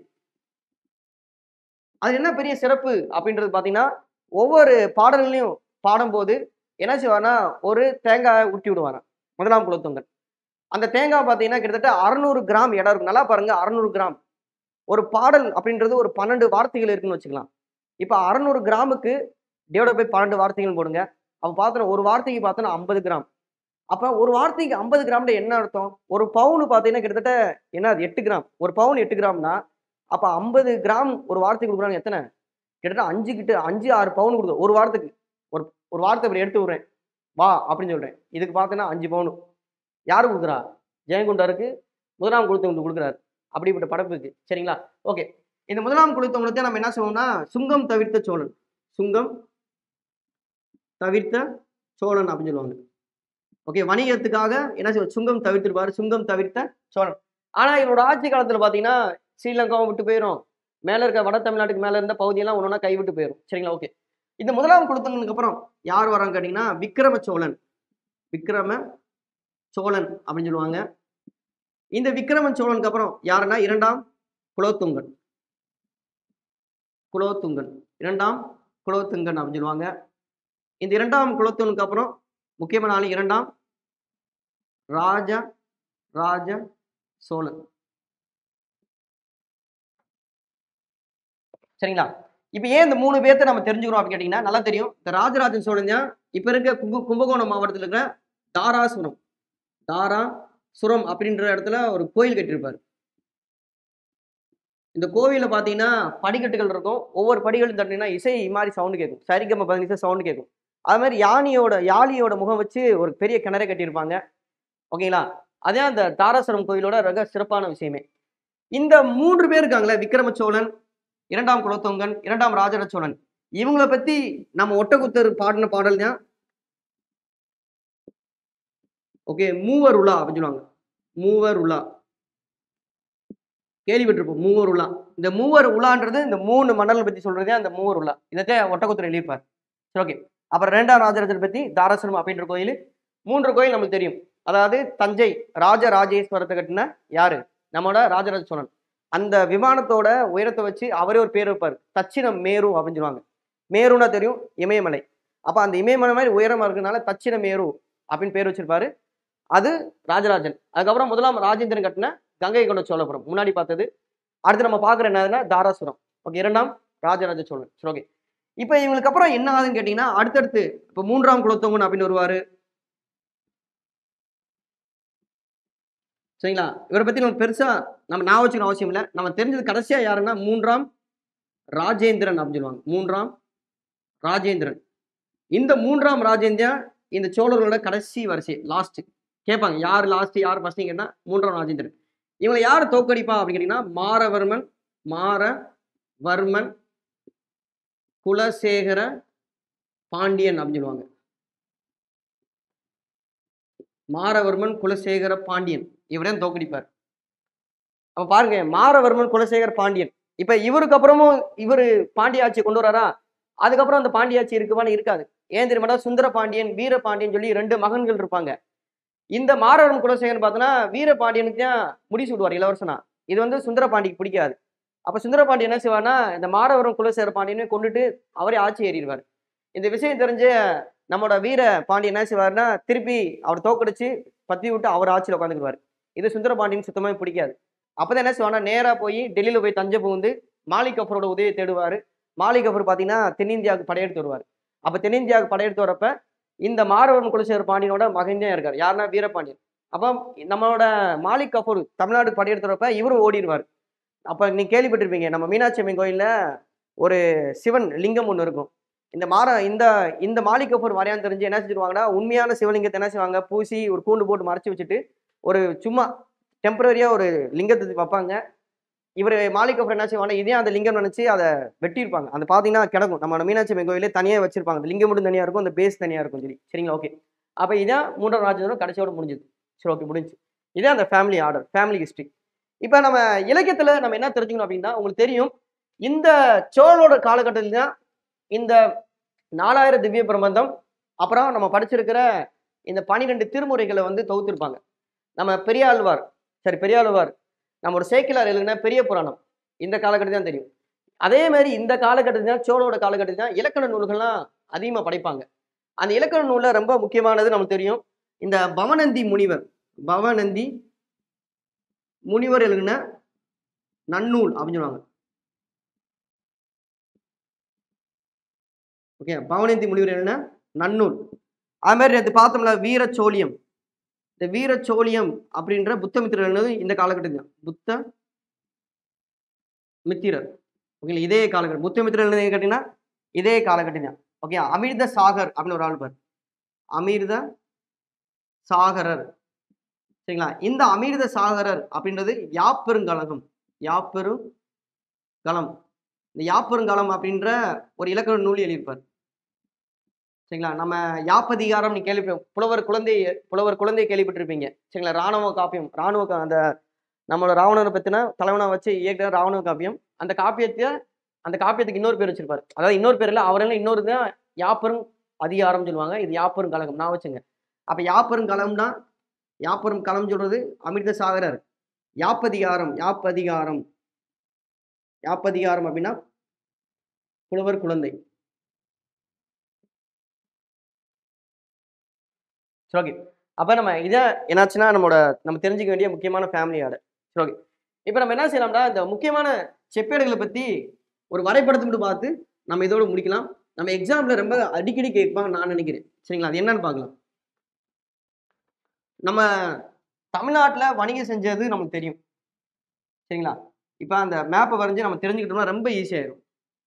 அது என்ன பெரிய சிறப்பு அப்படின்றது பாத்தீங்கன்னா ஒவ்வொரு பாடல்களையும் பாடும்போது என்ன செய்வார்னா ஒரு தேங்காய் ஊட்டி விடுவாராம் முதலாம் குலத்தொங்கன் அந்த தேங்காய் பார்த்தீங்கன்னா கிட்டத்தட்ட அறநூறு கிராம் இடம் இருக்கும் நல்லா பாருங்க அறநூறு கிராம் ஒரு பாடல் அப்படின்றது ஒரு பன்னெண்டு வார்த்தைகள் இருக்குன்னு வச்சுக்கலாம் இப்போ அறநூறு கிராமுக்கு டிவைட் பை பன்னெண்டு வார்த்தைகள் போடுங்க அப்போ பார்த்தோன்னா ஒரு வார்த்தைக்கு பார்த்தோன்னா ஐம்பது கிராம் அப்போ ஒரு வார்த்தைக்கு ஐம்பது கிராம்ல என்ன அர்த்தம் ஒரு பவுன் பார்த்தீங்கன்னா கிட்டத்தட்ட என்ன அது எட்டு கிராம் ஒரு பவுன் எட்டு கிராம்னா அப்போ ஐம்பது கிராம் ஒரு வார்த்தை கொடுக்குறாங்க எத்தனை கிட்டத்தட்ட அஞ்சு கிட்ட அஞ்சு ஆறு பவுன் கொடுக்கும் ஒரு வாரத்துக்கு ஒரு ஒரு வார்த்தை இப்படி எடுத்து விடுறேன் வா அப்படின்னு சொல்றேன் இதுக்கு பார்த்தோன்னா அஞ்சு பவுன் யார் கொடுக்குறா ஜெயங்கொண்டாருக்கு முதலாம் குழுத்தவங்களுக்கு கொடுக்குறாரு அப்படிப்பட்ட படைப்புக்கு சரிங்களா ஓகே இந்த முதலாம் குழுத்தவங்களுக்கு நம்ம என்ன செய்வோம்னா சுங்கம் தவிர்த்த சோழன் சுங்கம் தவிர்த்த சோழன் அப்படின்னு சொல்லுவாங்க ஓகே வணிகத்துக்காக என்ன செய்வோம் சுங்கம் தவிர்த்திருப்பாரு சுங்கம் தவிர்த்த சோழன் ஆனா இவரோட ஆட்சி காலத்துல பாத்தீங்கன்னா ஸ்ரீலங்காவை விட்டு போயிடும் மேல இருக்க வட தமிழ்நாட்டுக்கு மேல இருந்த பகுதியெல்லாம் ஒன்னொன்னா கைவிட்டு போயிடும் சரிங்களா ஓகே இந்த முதலாம் குழுத்தங்களுக்கு அப்புறம் யார் வராங்க கேட்டீங்கன்னா விக்ரம சோழன் விக்ரம சோழன் அப்படின்னு சொல்லுவாங்க இந்த விக்ரமன் சோழனுக்கு அப்புறம் யாருன்னா இரண்டாம் குலோத்துங்கன் குலோத்துங்கன் இரண்டாம் குலோத்துங்கன் அப்படின்னு சொல்லுவாங்க இந்த இரண்டாம் குலோத்துங்கனுக்கு அப்புறம் முக்கியமான ஆளு இரண்டாம் ராஜ ராஜ சோழன் சரிங்களா இப்போ ஏன் இந்த மூணு பேர்த்த நம்ம தெரிஞ்சுக்கிறோம் அப்படின்னு கேட்டிங்கன்னா நல்லா தெரியும் இந்த ராஜராஜன் சோழன் தான் இப்போ இருக்க கும்ப கும்பகோணம் மாவட்டத்தில் இருக்கிற தாராசுரம் தாரா சுரம் அப்படின்ற இடத்துல ஒரு கோயில் கட்டியிருப்பார் இந்த கோவில்ல பார்த்தீங்கன்னா படிக்கட்டுகள் இருக்கும் ஒவ்வொரு படிகளும் தட்டினீங்கன்னா இசை மாதிரி சவுண்டு கேட்கும் சரிகம பதினிசை சவுண்டு கேட்கும் அது மாதிரி யானையோட யாழியோட முகம் வச்சு ஒரு பெரிய கிணறை கட்டியிருப்பாங்க ஓகேங்களா அதே அந்த தாராசுரம் கோயிலோட ரக சிறப்பான விஷயமே இந்த மூன்று பேர் இருக்காங்களே விக்ரம சோழன் இரண்டாம் குலோத்துங்கன் இரண்டாம் ராஜராஜ சோழன் இவங்கள பத்தி நம்ம ஒட்டக்குத்தர் பாடின பாடல் தான் ஓகே மூவர் உலா அப்படின்னு சொல்லுவாங்க மூவர் உலா கேள்விப்பட்டிருப்போம் மூவர் உலா இந்த மூவர் உலான்றது இந்த மூணு மன்னர்கள் பத்தி சொல்றதே அந்த மூவர் உலா இதைத்தான் ஒட்டக்குத்தர் எழுதியிருப்பார் சரி ஓகே அப்புறம் ரெண்டாம் ராஜராஜர் பத்தி தாராசுரம் அப்படின்ற கோயில் மூன்று கோயில் நமக்கு தெரியும் அதாவது தஞ்சை ராஜராஜேஸ்வரத்தை கட்டின யாரு நம்மளோட ராஜராஜ சோழன் அந்த விமானத்தோட உயரத்தை வச்சு அவரே ஒரு பேர் வைப்பார் தச்சினம் மேரு அப்படின்னு சொல்லுவாங்க மேருன்னா தெரியும் இமயமலை அப்ப அந்த இமயமலை மாதிரி உயரமா இருக்கனால தச்சின மேரு அப்படின்னு பேர் வச்சிருப்பாரு அது ராஜராஜன் அதுக்கப்புறம் முதலாம் ராஜேந்திரன் கட்டின கங்கை கொண்ட சோழபுரம் முன்னாடி பார்த்தது அடுத்து நம்ம பார்க்குற என்னதுன்னா தாராசுரம் ஓகே இரண்டாம் ராஜராஜ சோழன் சரி ஓகே இப்போ இவங்களுக்கு அப்புறம் என்ன ஆகுதுன்னு கேட்டிங்கன்னா அடுத்தடுத்து இப்போ மூன்றாம் குலத்தவங்கன் அப்படின்னு வருவாரு சரிங்களா இவரை பத்தி நம்ம பெருசா நம்ம ஞாபகம் வச்சுக்கணும் அவசியம் இல்லை நம்ம தெரிஞ்சது கடைசியா யாருன்னா மூன்றாம் ராஜேந்திரன் அப்படின்னு சொல்லுவாங்க மூன்றாம் ராஜேந்திரன் இந்த மூன்றாம் ராஜேந்திரன் இந்த சோழர்களோட கடைசி வரிசை லாஸ்ட் கேட்பாங்க யார் லாஸ்ட் யார் ஃபர்ஸ்ட் கேட்டா மூன்றாம் ராஜேந்திரன் இவங்களை யார் தோக்கடிப்பா அப்படின்னு கேட்டீங்கன்னா மாரவர்மன் மாரவர்மன் குலசேகர பாண்டியன் அப்படின்னு சொல்லுவாங்க மாரவர்மன் குலசேகர பாண்டியன் இவரையும் தோக்கடிப்பார் அப்ப பாருங்க மாரவர்மன் குலசேகர பாண்டியன் இப்ப இவருக்கு அப்புறமும் இவர் பாண்டிய ஆட்சியை கொண்டு வராரா அதுக்கப்புறம் அந்த பாண்டியாட்சி இருக்குமான்னு இருக்காது ஏன் தெரியுமாடா சுந்தர பாண்டியன் வீர பாண்டியன் சொல்லி ரெண்டு மகன்கள் இருப்பாங்க இந்த மாரவர்மன் குலசேகரன் பார்த்தோன்னா வீர பாண்டியனுக்கு தான் முடிச்சு விடுவார் இளவரசனா இது வந்து சுந்தர பாண்டிக்கு பிடிக்காது அப்ப சுந்தர பாண்டியன் என்ன செய்வார்னா இந்த மாரவரம் குலசேகர பாண்டியனை கொண்டுட்டு அவரே ஆட்சி ஏறிடுவார் இந்த விஷயம் தெரிஞ்ச நம்மளோட வீர பாண்டியன் என்ன செய்வார்னா திருப்பி அவர் தோக்கடிச்சு பத்தி விட்டு அவர் ஆட்சியில் உட்காந்துக்குவார் இது சுந்தர பாண்டியன் சுத்தமாக பிடிக்காது அப்பதான் என்ன செய்வார்னா நேரா போய் டெல்லியில போய் தஞ்சை புகுந்து மாலிக் கஃபரோட உதவியை தேடுவார் மாலிக் கஃபர் பார்த்தீங்கன்னா தென்னிந்தியாவுக்கு படையெடுத்து வருவார் அப்ப தென்னிந்தியாவுக்கு படையெடுத்து வரப்ப இந்த மாரவரம் குலசேகர பாண்டியனோட மகன் தான் இருக்கார் யாருன்னா வீரபாண்டியன் அப்போ நம்மளோட மாலிக் கஃபூர் தமிழ்நாடு படையெடுத்து வரப்ப இவரும் ஓடிடுவார் அப்ப நீங்க கேள்விப்பட்டிருப்பீங்க நம்ம மீனாட்சி அம்மன் கோயில்ல ஒரு சிவன் லிங்கம் ஒன்று இருக்கும் இந்த மாற இந்த இந்த மாலிக் கஃபூர் வரையான்னு தெரிஞ்சு என்ன செஞ்சிருவாங்கன்னா உண்மையான சிவலிங்கத்தை என்ன செய்வாங்க பூசி ஒரு கூண்டு போட்டு மறைச்சு வச்சுட்டு ஒரு சும்மா டெம்பரரியா ஒரு லிங்கத்தை வைப்பாங்க இவர் மாலிக் கஃபூர் என்ன செய்வாங்க இதே அந்த லிங்கம் நினைச்சு அதை வெட்டியிருப்பாங்க அந்த பாத்தீங்கன்னா கிடக்கும் நம்ம மீனாட்சி அம்மன் கோயிலே தனியா வச்சிருப்பாங்க அந்த லிங்கம் மட்டும் தனியா இருக்கும் அந்த பேஸ் தனியா இருக்கும் சரி சரிங்களா ஓகே அப்ப இதான் மூன்றாம் ராஜேந்திரன் கடைசியோட முடிஞ்சது சரி ஓகே முடிஞ்சு இதே அந்த ஃபேமிலி ஆர்டர் ஃபேமிலி ஹிஸ்ட்ரி இப்போ நம்ம இலக்கியத்துல நம்ம என்ன தெரிஞ்சுக்கணும் அப்படின்னா உங்களுக்கு தெரியும் இந்த சோழோட காலகட்டத்தில் தான் இந்த நாலாயிரம் திவ்ய பிரபந்தம் அப்புறம் நம்ம படிச்சிருக்கிற இந்த பன்னிரெண்டு திருமுறைகளை வந்து தொகுத்திருப்பாங்க நம்ம பெரியாழ்வார் சரி பெரியாழ்வார் நம்ம ஒரு சேக்கிலார் எழுதுன பெரிய புராணம் இந்த காலகட்டத்தில் தான் தெரியும் அதே மாதிரி இந்த காலகட்டத்தில் தான் சோழோட காலகட்டத்தில் தான் இலக்கண நூல்கள்லாம் அதிகமாக படைப்பாங்க அந்த இலக்கண நூலில் ரொம்ப முக்கியமானது நமக்கு தெரியும் இந்த பவனந்தி முனிவர் பவனந்தி முனிவர் எழுதின நன்னூல் அப்படின்னு சொல்லுவாங்க ஓகே பவனந்தி முனிவர் எழுதின நன்னூல் அது மாதிரி நேற்று பார்த்தோம்ல வீரச்சோழியம் இந்த வீரச்சோழியம் அப்படின்ற புத்தமித்திரர் எழுதுனது இந்த காலகட்டத்தில் தான். புத்த மித்திரர் ஓகேங்களா இதே காலகட்டம் புத்தமித்திரர் எழுதுனது கேட்டீங்கன்னா இதே காலகட்டம் தான் ஓகே அமிர்த சாகர் அப்படின்னு ஒரு ஆள் பாரு அமிர்த சாகரர் சரிங்களா இந்த அமிர்த சாகரர் அப்படின்றது யாப்பெருங்கழகம் யாப்பெருங்கலம் இந்த யாப்பெருங்கலம் அப்படின்ற ஒரு இலக்கண நூல் எழுதியிருப்பார் சரிங்களா நம்ம யாப்பதிகாரம் நீ கேள்வி புலவர் குழந்தை புலவர் குழந்தை கேள்விப்பட்டிருப்பீங்க சரிங்களா ராணுவ காப்பியம் ராணுவ கா- அந்த நம்மளோட ராவணனை பத்தின தலைவனா வச்சு இயக்குற ராவண காப்பியம் அந்த காப்பியத்தை அந்த காப்பியத்துக்கு இன்னொரு பேர் வச்சிருப்பாரு அதாவது இன்னொரு பேர் இல்லை அவரெல்லாம் இன்னொரு தான் யாப்பெரும் அதிகாரம் சொல்லுவாங்க இது யாப்பெரும் கழகம் நான் வச்சுங்க அப்ப யாப்பெரும் களம்னா யாப்பெரும் களம் சொல்றது அமிர்த சாகரர் யாப்பதிகாரம் யாப்பதிகாரம் யாப்பதிகாரம் அப்படின்னா புலவர் குழந்தை சரி ஓகே அப்போ நம்ம இதை என்னாச்சுன்னா நம்மளோட நம்ம தெரிஞ்சுக்க வேண்டிய முக்கியமான ஃபேமிலி ஆடு சரி ஓகே இப்போ நம்ம என்ன செய்யலாம்னா இந்த முக்கியமான செப்பேடுகளை பற்றி ஒரு வரைபடத்தை மட்டும் பார்த்து நம்ம இதோட முடிக்கலாம் நம்ம எக்ஸாம்ல ரொம்ப அடிக்கடி கேட்பாங்க நான் நினைக்கிறேன் சரிங்களா அது என்னன்னு பார்க்கலாம் நம்ம தமிழ்நாட்டில் வணிகம் செஞ்சது நமக்கு தெரியும் சரிங்களா இப்போ அந்த மேப்பை வரைஞ்சு நம்ம தெரிஞ்சுக்கிட்டோம்னா ரொம்ப ஈஸியாயிரும்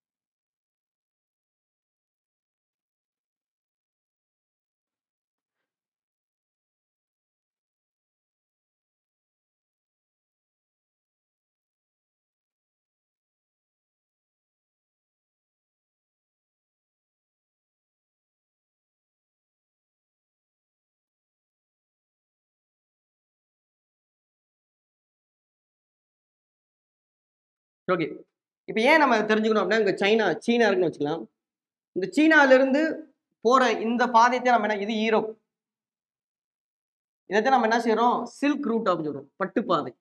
ஓகே இப்போ ஏன் நம்ம தெரிஞ்சுக்கணும் அப்படின்னா இங்கே சைனா சீனா இருக்குன்னு வச்சுக்கலாம் இந்த சீனாலேருந்து போகிற இந்த பாதையத்தை நம்ம என்ன இது ஈரோப் இதைத்தான் நம்ம என்ன செய்றோம் சில்க் ரூட் அப்படின்னு சொல்றோம் பட்டுப்பாதை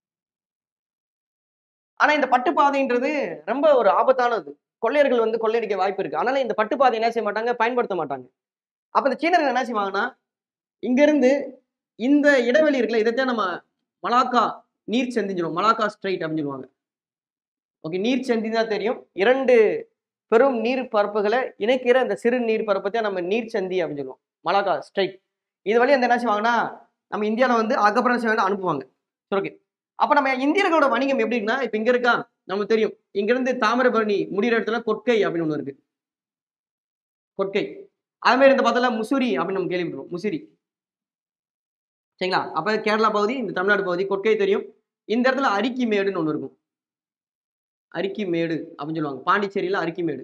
ஆனா இந்த பட்டுப்பாதைன்றது ரொம்ப ஒரு ஆபத்தானது கொள்ளையர்கள் வந்து கொள்ளையடிக்க வாய்ப்பு இருக்கு அதனால இந்த பட்டுப்பாதை என்ன செய்ய மாட்டாங்க பயன்படுத்த மாட்டாங்க அப்ப இந்த சீனர்கள் என்ன செய்வாங்கன்னா இங்க இருந்து இந்த இடைவெளி இருக்குல்ல இதைத்தான் நம்ம மலாக்கா நீர் சந்தின்னு சொல்லுவோம் மலாக்கா ஸ்ட்ரைட் அப்படின்னு சொல்லுவாங்க ஓகே நீர் சந்தி தான் தெரியும் இரண்டு பெரும் நீர் பரப்புகளை இணைக்கிற இந்த சிறு நீர் பரப்பை தான் நம்ம நீர் சந்தி அப்படின்னு சொல்லுவோம் மலாக்கா ஸ்ட்ரைட் இது வழி அந்த என்ன செய்வாங்கன்னா நம்ம இந்தியாவில் வந்து அதுக்கப்புறம் என்ன செய்வாங்க அனுப்புவாங்க சரி ஓகே அப்ப நம்ம இந்தியர்களோட வணிகம் எப்படி இருக்குன்னா இப்ப இங்க இருக்கா நமக்கு தெரியும் இங்க இருந்து தாமிரபரணி முடிகிற இடத்துல கொட்கை அப்படின்னு ஒண்ணு இருக்கு கொட்கை அது மாதிரி இந்த பக்கத்துல முசிறி அப்படின்னு நம்ம கேள்விப்பட்டிருக்கோம் முசிறி சரிங்களா அப்ப கேரளா பகுதி இந்த தமிழ்நாடு பகுதி கொட்கை தெரியும் இந்த இடத்துல அரிக்கிமேடுன்னு ஒண்ணு இருக்கும் அரிக்கிமேடு அப்படின்னு சொல்லுவாங்க பாண்டிச்சேரியில அரிக்கிமேடு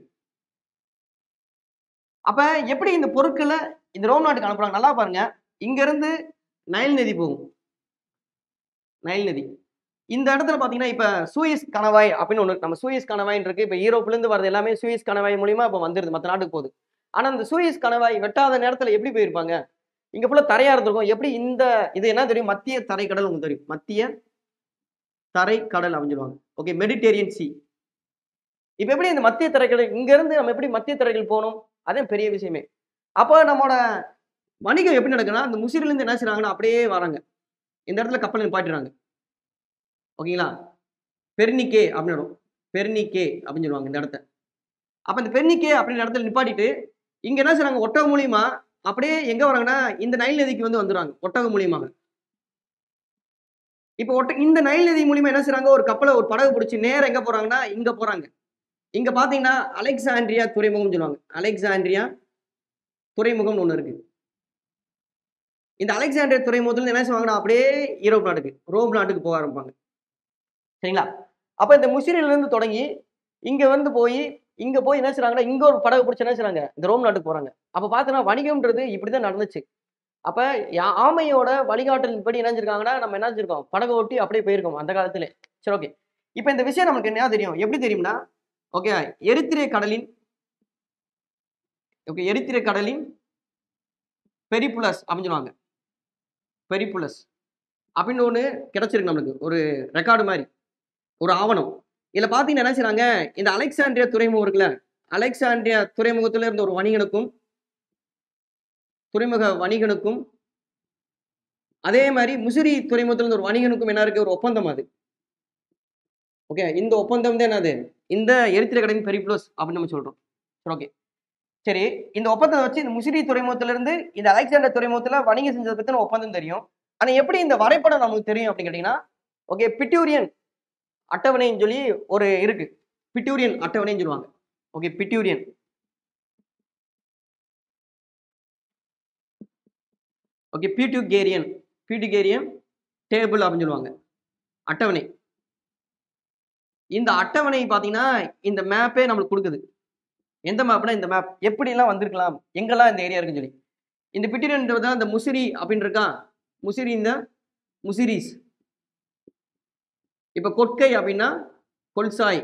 அப்ப எப்படி இந்த பொருட்களை இந்த ரோம் நாட்டுக்கு அனுப்புறாங்க நல்லா பாருங்க இங்க இருந்து நைல் நதி போகும் நைல் நதி இந்த இடத்துல பாத்தீங்கன்னா இப்ப சூயஸ் கணவாய் அப்படின்னு ஒண்ணு இருக்கு. நம்ம சூயஸ் கணவாய்ன்னு இருக்கு இப்ப யூரோப்ல இருந்து வரது எல்லாமே சூயஸ் கணவாய் மூலியமா இப்ப வந்துருது மத்த நாட்டுக்கு போகுது ஆனா இந்த சூயஸ் கணவாய் வெட்டாத நேரத்துல எப்படி போயிருப்பாங்க இங்க ஃபுல்லா தரையா இருந்திருக்கும் எப்படி இந்த இது என்ன தெரியும் மத்திய தரைக்கடல் உங்களுக்கு தெரியும் மத்திய தரைக்கடல் அப்படின்னு சொல்லுவாங்க ஓகே மெடிடேரியன் சி இப்ப எப்படி இந்த மத்திய தரைக்கடல் இங்க இருந்து நம்ம எப்படி மத்திய தரைக்கடல் போகணும் அதே பெரிய விஷயமே அப்போ நம்மளோட வணிகம் எப்படி நடக்குன்னா அந்த முசிறில இருந்து என்ன செய்றாங்கன்னா அப்படியே வராங்க இந்த இடத்துல கப்பல் நிப்பாட்டிடுறாங்க ஓகேங்களா பெர்னிக்கே அப்படின்னு இடம் பெர்னிக்கே அப்படின்னு சொல்லுவாங்க இந்த இடத்த அப்ப இந்த பெர்னிக்கே அப்படின்ற இடத்துல நிப்பாட்டிட்டு இங்க என்ன செய்றாங்க ஒட்டகம் மூலியமா அப்படியே எங்க வராங்கன்னா இந்த நைல் நதிக்கு வந்து வந்துடுறாங்க ஒட்டகம் மூலியமாக இப்போ ஒட்ட இந்த நைல் நதி மூலியமா என்ன செய்றாங்க ஒரு கப்பலை ஒரு படகு பிடிச்சி நேரா எங்க போறாங்கன்னா இங்க போறாங்க இங்க பாத்தீங்கன்னா அலெக்சாண்ட்ரியா துறைமுகம் சொல்லுவாங்க அலெக்சாண்ட்ரியா துறைமுகம்னு ஒண்ணு இருக்கு இந்த அலெக்சாண்ட்ரியா துறைமுகத்துல இருந்து என்ன செய்வாங்கன்னா அப்படியே யூரோப் நாட்டுக்கு ரோம் நாட்டுக்கு போக ஆரம்பிப்பாங்க சரிங்களா அப்ப இந்த முசிறில இருந்து தொடங்கி இங்க வந்து போய் இங்க போய் என்ன செய்றாங்கன்னா இங்க ஒரு படகு பிடிச்சி என்ன செய்றாங்க இந்த ரோம் நாட்டுக்கு போறாங்க அப்ப பார்த்தோன்னா வணிகம்ன்றது இப்படிதான் நடந்துச்சு அப்ப யா- ஆமையோட வழிகாட்டல் படி என்ன செஞ்சிருக்காங்கன்னா நம்ம என்ன செஞ்சிருக்கோம் படகு ஓட்டி அப்படியே போயிருக்கோம் அந்த காலத்துல சரி ஓகே இப்போ இந்த விஷயம் நமக்கு என்ன தெரியும் எப்படி தெரியும்னா ஓகே எரித்திரே கடலின் ஓகே எரித்திரே கடலின் பெரிப்புலஸ் அப்படின்னு சொல்லுவாங்க பெரிப்புலஸ் அப்படின்னு ஒன்று கிடைச்சிருக்கு நம்மளுக்கு ஒரு ரெக்கார்டு மாதிரி ஒரு ஆவணம் இதில் பார்த்தீங்கன்னா என்ன செய்றாங்க இந்த அலெக்சாண்ட்ரியா துறைமுகம் இருக்குல்ல அலெக்சாண்ட்ரியா துறைமுகத்துல இருந்த ஒரு வணிகனுக்கும் துறைமுக வணிகனுக்கும் அதே மாதிரி முசிறி துறைமுகத்துல இருந்த ஒரு வணிகனுக்கும் என்ன இருக்கு ஒரு ஒப்பந்தம் அது ஓகே இந்த ஒப்பந்தம் தான் என்னது இந்த எரித்திர கடலின் பெரிப்ளோஸ் அப்படின்னு நம்ம சொல்றோம் சரி ஓகே சரி இந்த ஒப்பந்தத்தை வச்சு இந்த முசிறி துறைமுகத்துல இருந்து இந்த அலெக்சாண்டர் துறைமுகத்துல வணிகம் செஞ்சதை பத்தின ஒப்பந்தம் தெரியும் ஆனா எப்படி இந்த வரைபடம் நமக்கு தெரியும் அப்படின்னு கேட்டீங்கன்னா ஓகே பிட்யூரியன் அட்டவணைன்னு சொல்லி ஒரு இருக்கு பிட்யூரியன் அட்டவணைன்னு சொல்லுவாங்க okay Pythagorean okay Pythagorean Pythagorean table அப்படின்னு சொல்லுவாங்க அட்டவணை இந்த அட்டவணை பார்த்தீங்கன்னா இந்த மேப்பே நம்மளுக்கு கொடுக்குது எந்த மேப்னா இந்த மேப் எப்படிலாம் வந்திருக்கலாம் எங்கெல்லாம் இந்த ஏரியா இருக்குன்னு சொல்லி இந்த பிட்டிரியன் தான் இந்த முசிறி அப்படின்னு இருக்கா முசிறி இந்த முசிரிஸ் இப்போ கொட்கை அப்படின்னா கொல்சாய்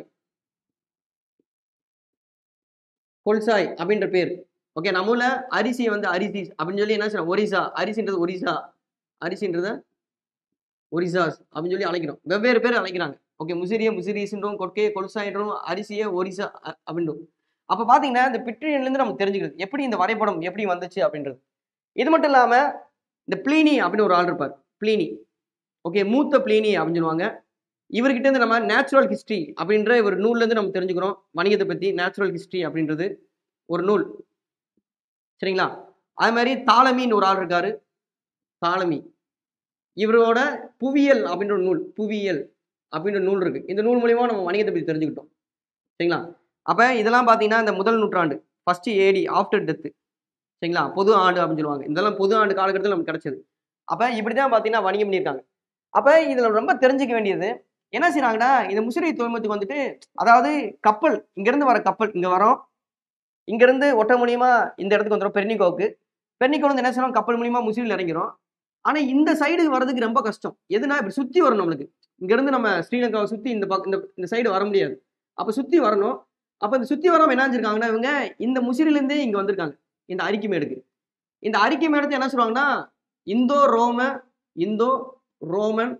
கொல்சாய் அப்படின்ற பேர் ஓகே நம்மள அரிசியை வந்து அரிசி அப்படின்னு சொல்லி என்ன சொல்றோம் ஒரிசா அரிசின்றது ஒரிசா அரிசின்றத ஒரிசாஸ் அப்படின்னு சொல்லி அழைக்கிறோம் வெவ்வேறு பேர் அழைக்கிறாங்க ஓகே முசிறிய முசிறிஸ்ன்றோம் கொட்கையை கொல்சாயின்றோம் அரிசியை ஒரிசா அ- அப்படின்றோம் அப்போ பார்த்தீங்கன்னா இந்த பிட்ரியன்லேருந்து நம்ம தெரிஞ்சுக்கிறது எப்படி இந்த வரைபடம் எப்படி வந்துச்சு அப்படின்றது இது மட்டும் இல்லாமல் இந்த ப்ளீனி அப்படின்னு ஒரு ஆள் இருப்பார் ப்ளீனி ஓகே மூத்த ப்ளீனி அப்படின்னு சொல்லுவாங்க இவர்கிட்ட இருந்து நம்ம நேச்சுரல் ஹிஸ்ட்ரி அப்படின்ற ஒரு நூல்லேருந்து நம்ம தெரிஞ்சுக்கிறோம் வணிகத்தை பற்றி நேச்சுரல் ஹிஸ்ட்ரி அப்படின்றது ஒரு நூல் சரிங்களா அது மாதிரி தாளமின்னு ஒரு ஆள் இருக்காரு தாளமி இவரோட புவியியல் அப்படின்ற ஒரு நூல் புவியியல் அப்படின்ற நூல் இருக்கு இந்த நூல் மூலியமா நம்ம வணிகத்தை பற்றி தெரிஞ்சுக்கிட்டோம் சரிங்களா அப்போ இதெல்லாம் பார்த்தீங்கன்னா இந்த முதல் நூற்றாண்டு ஃபர்ஸ்ட் ஏடி ஆஃப்டர் டெத்து சரிங்களா பொது ஆண்டு அப்படின்னு சொல்லுவாங்க இதெல்லாம் பொது ஆண்டு காலகட்டத்தில் நமக்கு கிடைச்சது அப்போ இப்படி தான் பார்த்தீங்கன்னா வணிகம் பண்ணியிருக்காங்க அப்போ இதில் ரொம்ப தெரிஞ்சுக்க வேண்டியது என்ன செய்றாங்கன்னா இந்த முசிறி துறைமுகத்துக்கு வந்துட்டு அதாவது கப்பல் இங்கேருந்து வர கப்பல் இங்கே வரோம் இங்கேருந்து ஒட்ட மூலியமா இந்த இடத்துக்கு வந்துடும் பெர்னிகோவுக்கு பெர்னிகோ வந்து என்ன செய்யணும் கப்பல் மூலியமா முசிறியில் இறங்கிறோம் ஆனால் இந்த சைடுக்கு வர்றதுக்கு ரொம்ப கஷ்டம் எதுனா இப்படி சுற்றி வரும் நம்மளுக்கு இங்கேருந்து நம்ம ஸ்ரீலங்காவை சுற்றி இந்த பக்கம் இந்த இந்த சைடு வர முடியாது அப்போ சுற்றி வரணும் அப்போ இந்த சுற்றி வராம என்ன செஞ்சிருக்காங்கன்னா இவங்க இந்த முசிறிலேருந்தே இங்கே வந்திருக்காங்க இந்த அரிக்கிமேடுக்கு இந்த அரிக்கிமேடத்தை என்ன சொல்லுவாங்கன்னா இந்தோ ரோம இந்தோ ரோமன்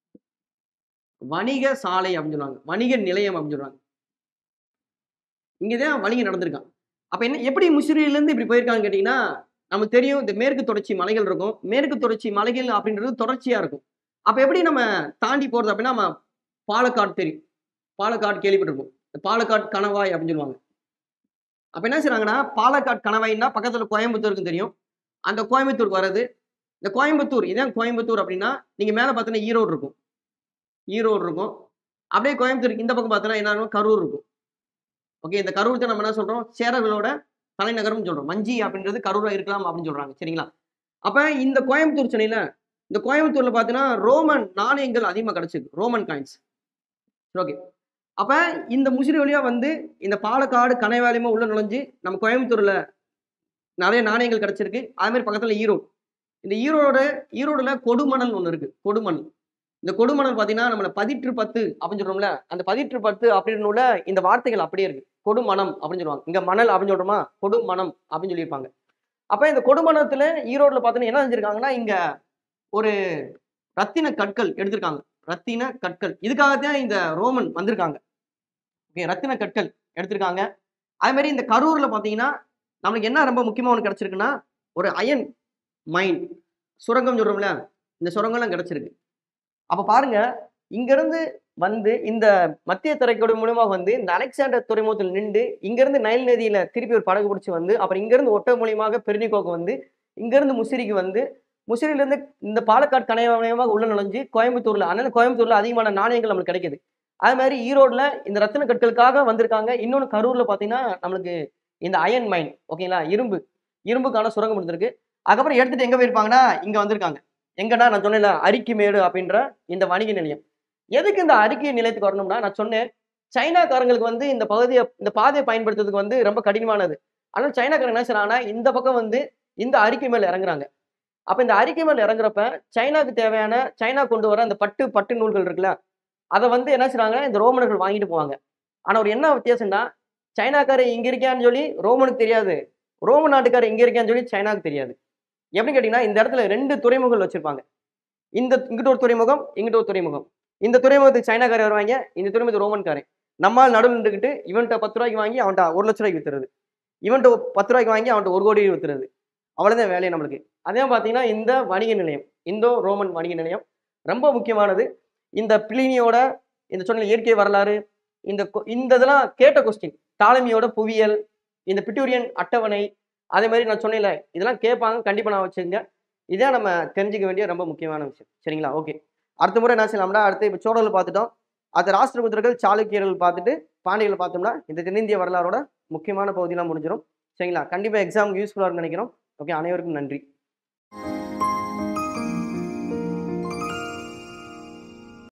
வணிக சாலை அப்படின்னு சொல்லுவாங்க வணிக நிலையம் அப்படின்னு சொல்லுவாங்க இங்கதான் வணிகம் நடந்திருக்கான் அப்ப என்ன எப்படி முசிறியிலேருந்து இப்படி போயிருக்காங்கன்னு கேட்டீங்கன்னா நமக்கு தெரியும் இந்த மேற்கு தொடர்ச்சி மலைகள் இருக்கும் மேற்கு தொடர்ச்சி மலைகள் அப்படின்றது தொடர்ச்சியா இருக்கும் அப்ப எப்படி நம்ம தாண்டி போறது அப்படின்னா நம்ம பாலக்காடு தெரியும் பாலக்காடு கேள்விப்பட்டிருப்போம் இந்த பாலக்காடு கணவாய் அப்படின்னு சொல்லுவாங்க அப்ப என்ன செய்றாங்கன்னா பாலக்காடு கணவாய்னா பக்கத்துல கோயம்புத்தூருக்கு தெரியும் அந்த கோயம்புத்தூருக்கு வர்றது இந்த கோயம்புத்தூர் இதான் கோயம்புத்தூர் அப்படின்னா நீங்க மேல பார்த்தீங்கன்னா ஈரோடு இருக்கும் ஈரோடு இருக்கும் அப்படியே கோயம்புத்தூர் இந்த பக்கம் பார்த்தோன்னா என்ன இருக்கும் கரூர் இருக்கும் ஓகே இந்த கரூர் தான் நம்ம என்ன சொல்றோம் சேரர்களோட தலைநகரம்னு சொல்றோம் மஞ்சி அப்படின்றது கரூரா இருக்கலாம் அப்படின்னு சொல்றாங்க சரிங்களா அப்ப இந்த கோயம்புத்தூர் சொன்னீங்கல்ல இந்த கோயம்புத்தூர்ல பார்த்தீங்கன்னா ரோமன் நாணயங்கள் அதிகமாக கிடைச்சிருக்கு ரோமன் காயின்ஸ் ஓகே அப்ப இந்த முசிறி வழியா வந்து இந்த பாலக்காடு கனைவாலியமா உள்ள நுழைஞ்சு நம்ம கோயம்புத்தூர்ல நிறைய நாணயங்கள் கிடைச்சிருக்கு அதே மாதிரி பக்கத்துல ஈரோடு இந்த ஈரோட ஈரோடுல கொடுமணல் ஒன்று இருக்கு கொடுமணல் இந்த கொடுமணல் பார்த்தீங்கன்னா நம்மள பதிற்று பத்து அப்படின்னு சொல்றோம்ல அந்த பதிற்று பத்து அப்படின்னு உள்ள இந்த வார்த்தைகள் அப்படியே இருக்கு கொடுமணம் அப்படின்னு சொல்லுவாங்க இங்க மணல் அப்படின்னு சொல்றோமா கொடுமணம் அப்படின்னு சொல்லியிருப்பாங்க அப்ப இந்த கொடுமணத்துல ஈரோடுல பார்த்தீங்கன்னா என்ன செஞ்சிருக்காங்கன்னா இங்க ஒரு ரத்தின கற்கள் எடுத்திருக்காங்க ரத்தின கற்கள் இதுக்காகத்தான் இந்த ரோமன் வந்திருக்காங்க ஓகே ரத்தின கற்கள் எடுத்திருக்காங்க அதே மாதிரி இந்த கரூர்ல பாத்தீங்கன்னா நம்மளுக்கு என்ன ரொம்ப முக்கியமா ஒன்று கிடைச்சிருக்குன்னா ஒரு அயன் மைன் சுரங்கம் சொல்றோம்ல இந்த சுரங்கம்லாம் கிடைச்சிருக்கு அப்ப பாருங்க இங்கிருந்து வந்து இந்த மத்திய தரைக்கோடு மூலமா வந்து இந்த அலெக்சாண்டர் துறைமுகத்தில் நின்று இங்கிருந்து நைல் நதியில திருப்பி ஒரு படகு பிடிச்சி வந்து அப்புறம் இங்கிருந்து ஒட்ட மூலியமாக பெருநிக்கோக்கு வந்து இங்கிருந்து முசிறிக்கு வந்து முசிறியிலிருந்து இந்த பாலக்காடு கனையமாக உள்ள நுழைஞ்சு கோயம்புத்தூர்ல அதனால கோயம்புத்தூர்ல அதிகமான நாணயங்கள் நம்மளுக்கு கிடைக்குது அதே மாதிரி ஈரோட்ல இந்த ரத்தின கற்களுக்காக வந்திருக்காங்க இன்னொன்று கரூர்ல பாத்தீங்கன்னா நம்மளுக்கு இந்த அயன் மைன் ஓகேங்களா இரும்பு இரும்புக்கான சுரங்கம் இருந்திருக்கு அதுக்கப்புறம் எடுத்துட்டு எங்க போயிருப்பாங்கன்னா இங்க வந்திருக்காங்க எங்கன்னா நான் சொன்னேன்ல அரிக்கிமேடு அப்படின்ற இந்த வணிக நிலையம் எதுக்கு இந்த அறிக்கை நிலையத்துக்கு வரணும்னா நான் சொன்னேன் சைனாக்காரங்களுக்கு வந்து இந்த பகுதியை இந்த பாதையை பயன்படுத்துறதுக்கு வந்து ரொம்ப கடினமானது ஆனால் சைனாக்காரங்க என்ன செய்றாங்கன்னா இந்த பக்கம் வந்து இந்த அறிக்கை மேல இறங்குறாங்க அப்ப இந்த அறிக்கை மேல இறங்குறப்ப சைனாக்கு தேவையான சைனா கொண்டு வர அந்த பட்டு பட்டு நூல்கள் இருக்குல்ல அதை வந்து என்ன செய்றாங்க இந்த ரோமனர்கள் வாங்கிட்டு போவாங்க ஆனா ஒரு என்ன வித்தியாசம்னா சைனாக்காரர் இங்க இருக்கான்னு சொல்லி ரோமனுக்கு தெரியாது ரோமன் நாட்டுக்காரர் இங்க இருக்கான்னு சொல்லி சைனாக்கு தெரியாது எப்படி கேட்டீங்கன்னா இந்த இடத்துல ரெண்டு துறைமுகங்கள் வச்சிருப்பாங்க இந்த இங்கிட்ட ஒரு துறைமுகம் இங்கிட்ட ஒரு துறைமுகம் இந்த துறைமுகத்துக்கு சைனாக்காரர் வருவாங்க இந்த துறைமுகத்துக்கு ரோமன்காரன் நம்மால் நடுவில் நின்றுக்கிட்டு இவன்கிட்ட பத்து ரூபாய்க்கு வாங்கி அவன்கிட்ட ஒரு லட்ச ரூபாய்க்கு வித்துறது இவன்கிட்ட பத்து ரூபாய்க்கு வாங்கி அவன்கிட்ட ஒரு கோடி வித்துறது அவ்வளவுதான் வேலையை நம்மளுக்கு அதே பார்த்தீங்கன்னா இந்த வணிக நிலையம் இந்தோ ரோமன் வணிக நிலையம் ரொம்ப முக்கியமானது இந்த பிளினியோட இந்த சொன்ன இயற்கை வரலாறு இந்த கொ- இந்த இதெல்லாம் கேட்ட கொஸ்டின் டாலமியோட புவியியல் இந்த பிட்டூரியன் அட்டவணை அதே மாதிரி நான் சொன்னேன்ல இதெல்லாம் கேட்பாங்க கண்டிப்பாக நான் வச்சுங்க இதான் நம்ம தெரிஞ்சுக்க வேண்டிய ரொம்ப முக்கியமான விஷயம் சரிங்களா ஓகே அடுத்த முறை என்ன செய்யலாம்னா அடுத்து இப்போ சோழர்கள் பார்த்துட்டோம் அடுத்த ராஷ்டிரபுத்திரர்கள் சாளுக்கியர்கள் பார்த்துட்டு பாண்டியர்கள் பார்த்தோம்னா இந்த தென்னிந்திய வரலாறோட முக்கியமான பகுதியெல்லாம் முடிஞ்சிடும் சரிங்களா கண்டிப்பாக எக்ஸாமுக்கு யூஸ்ஃபுல்லாக நினைக்கிறோம் ஓகே அனைவருக்கும் நன்றி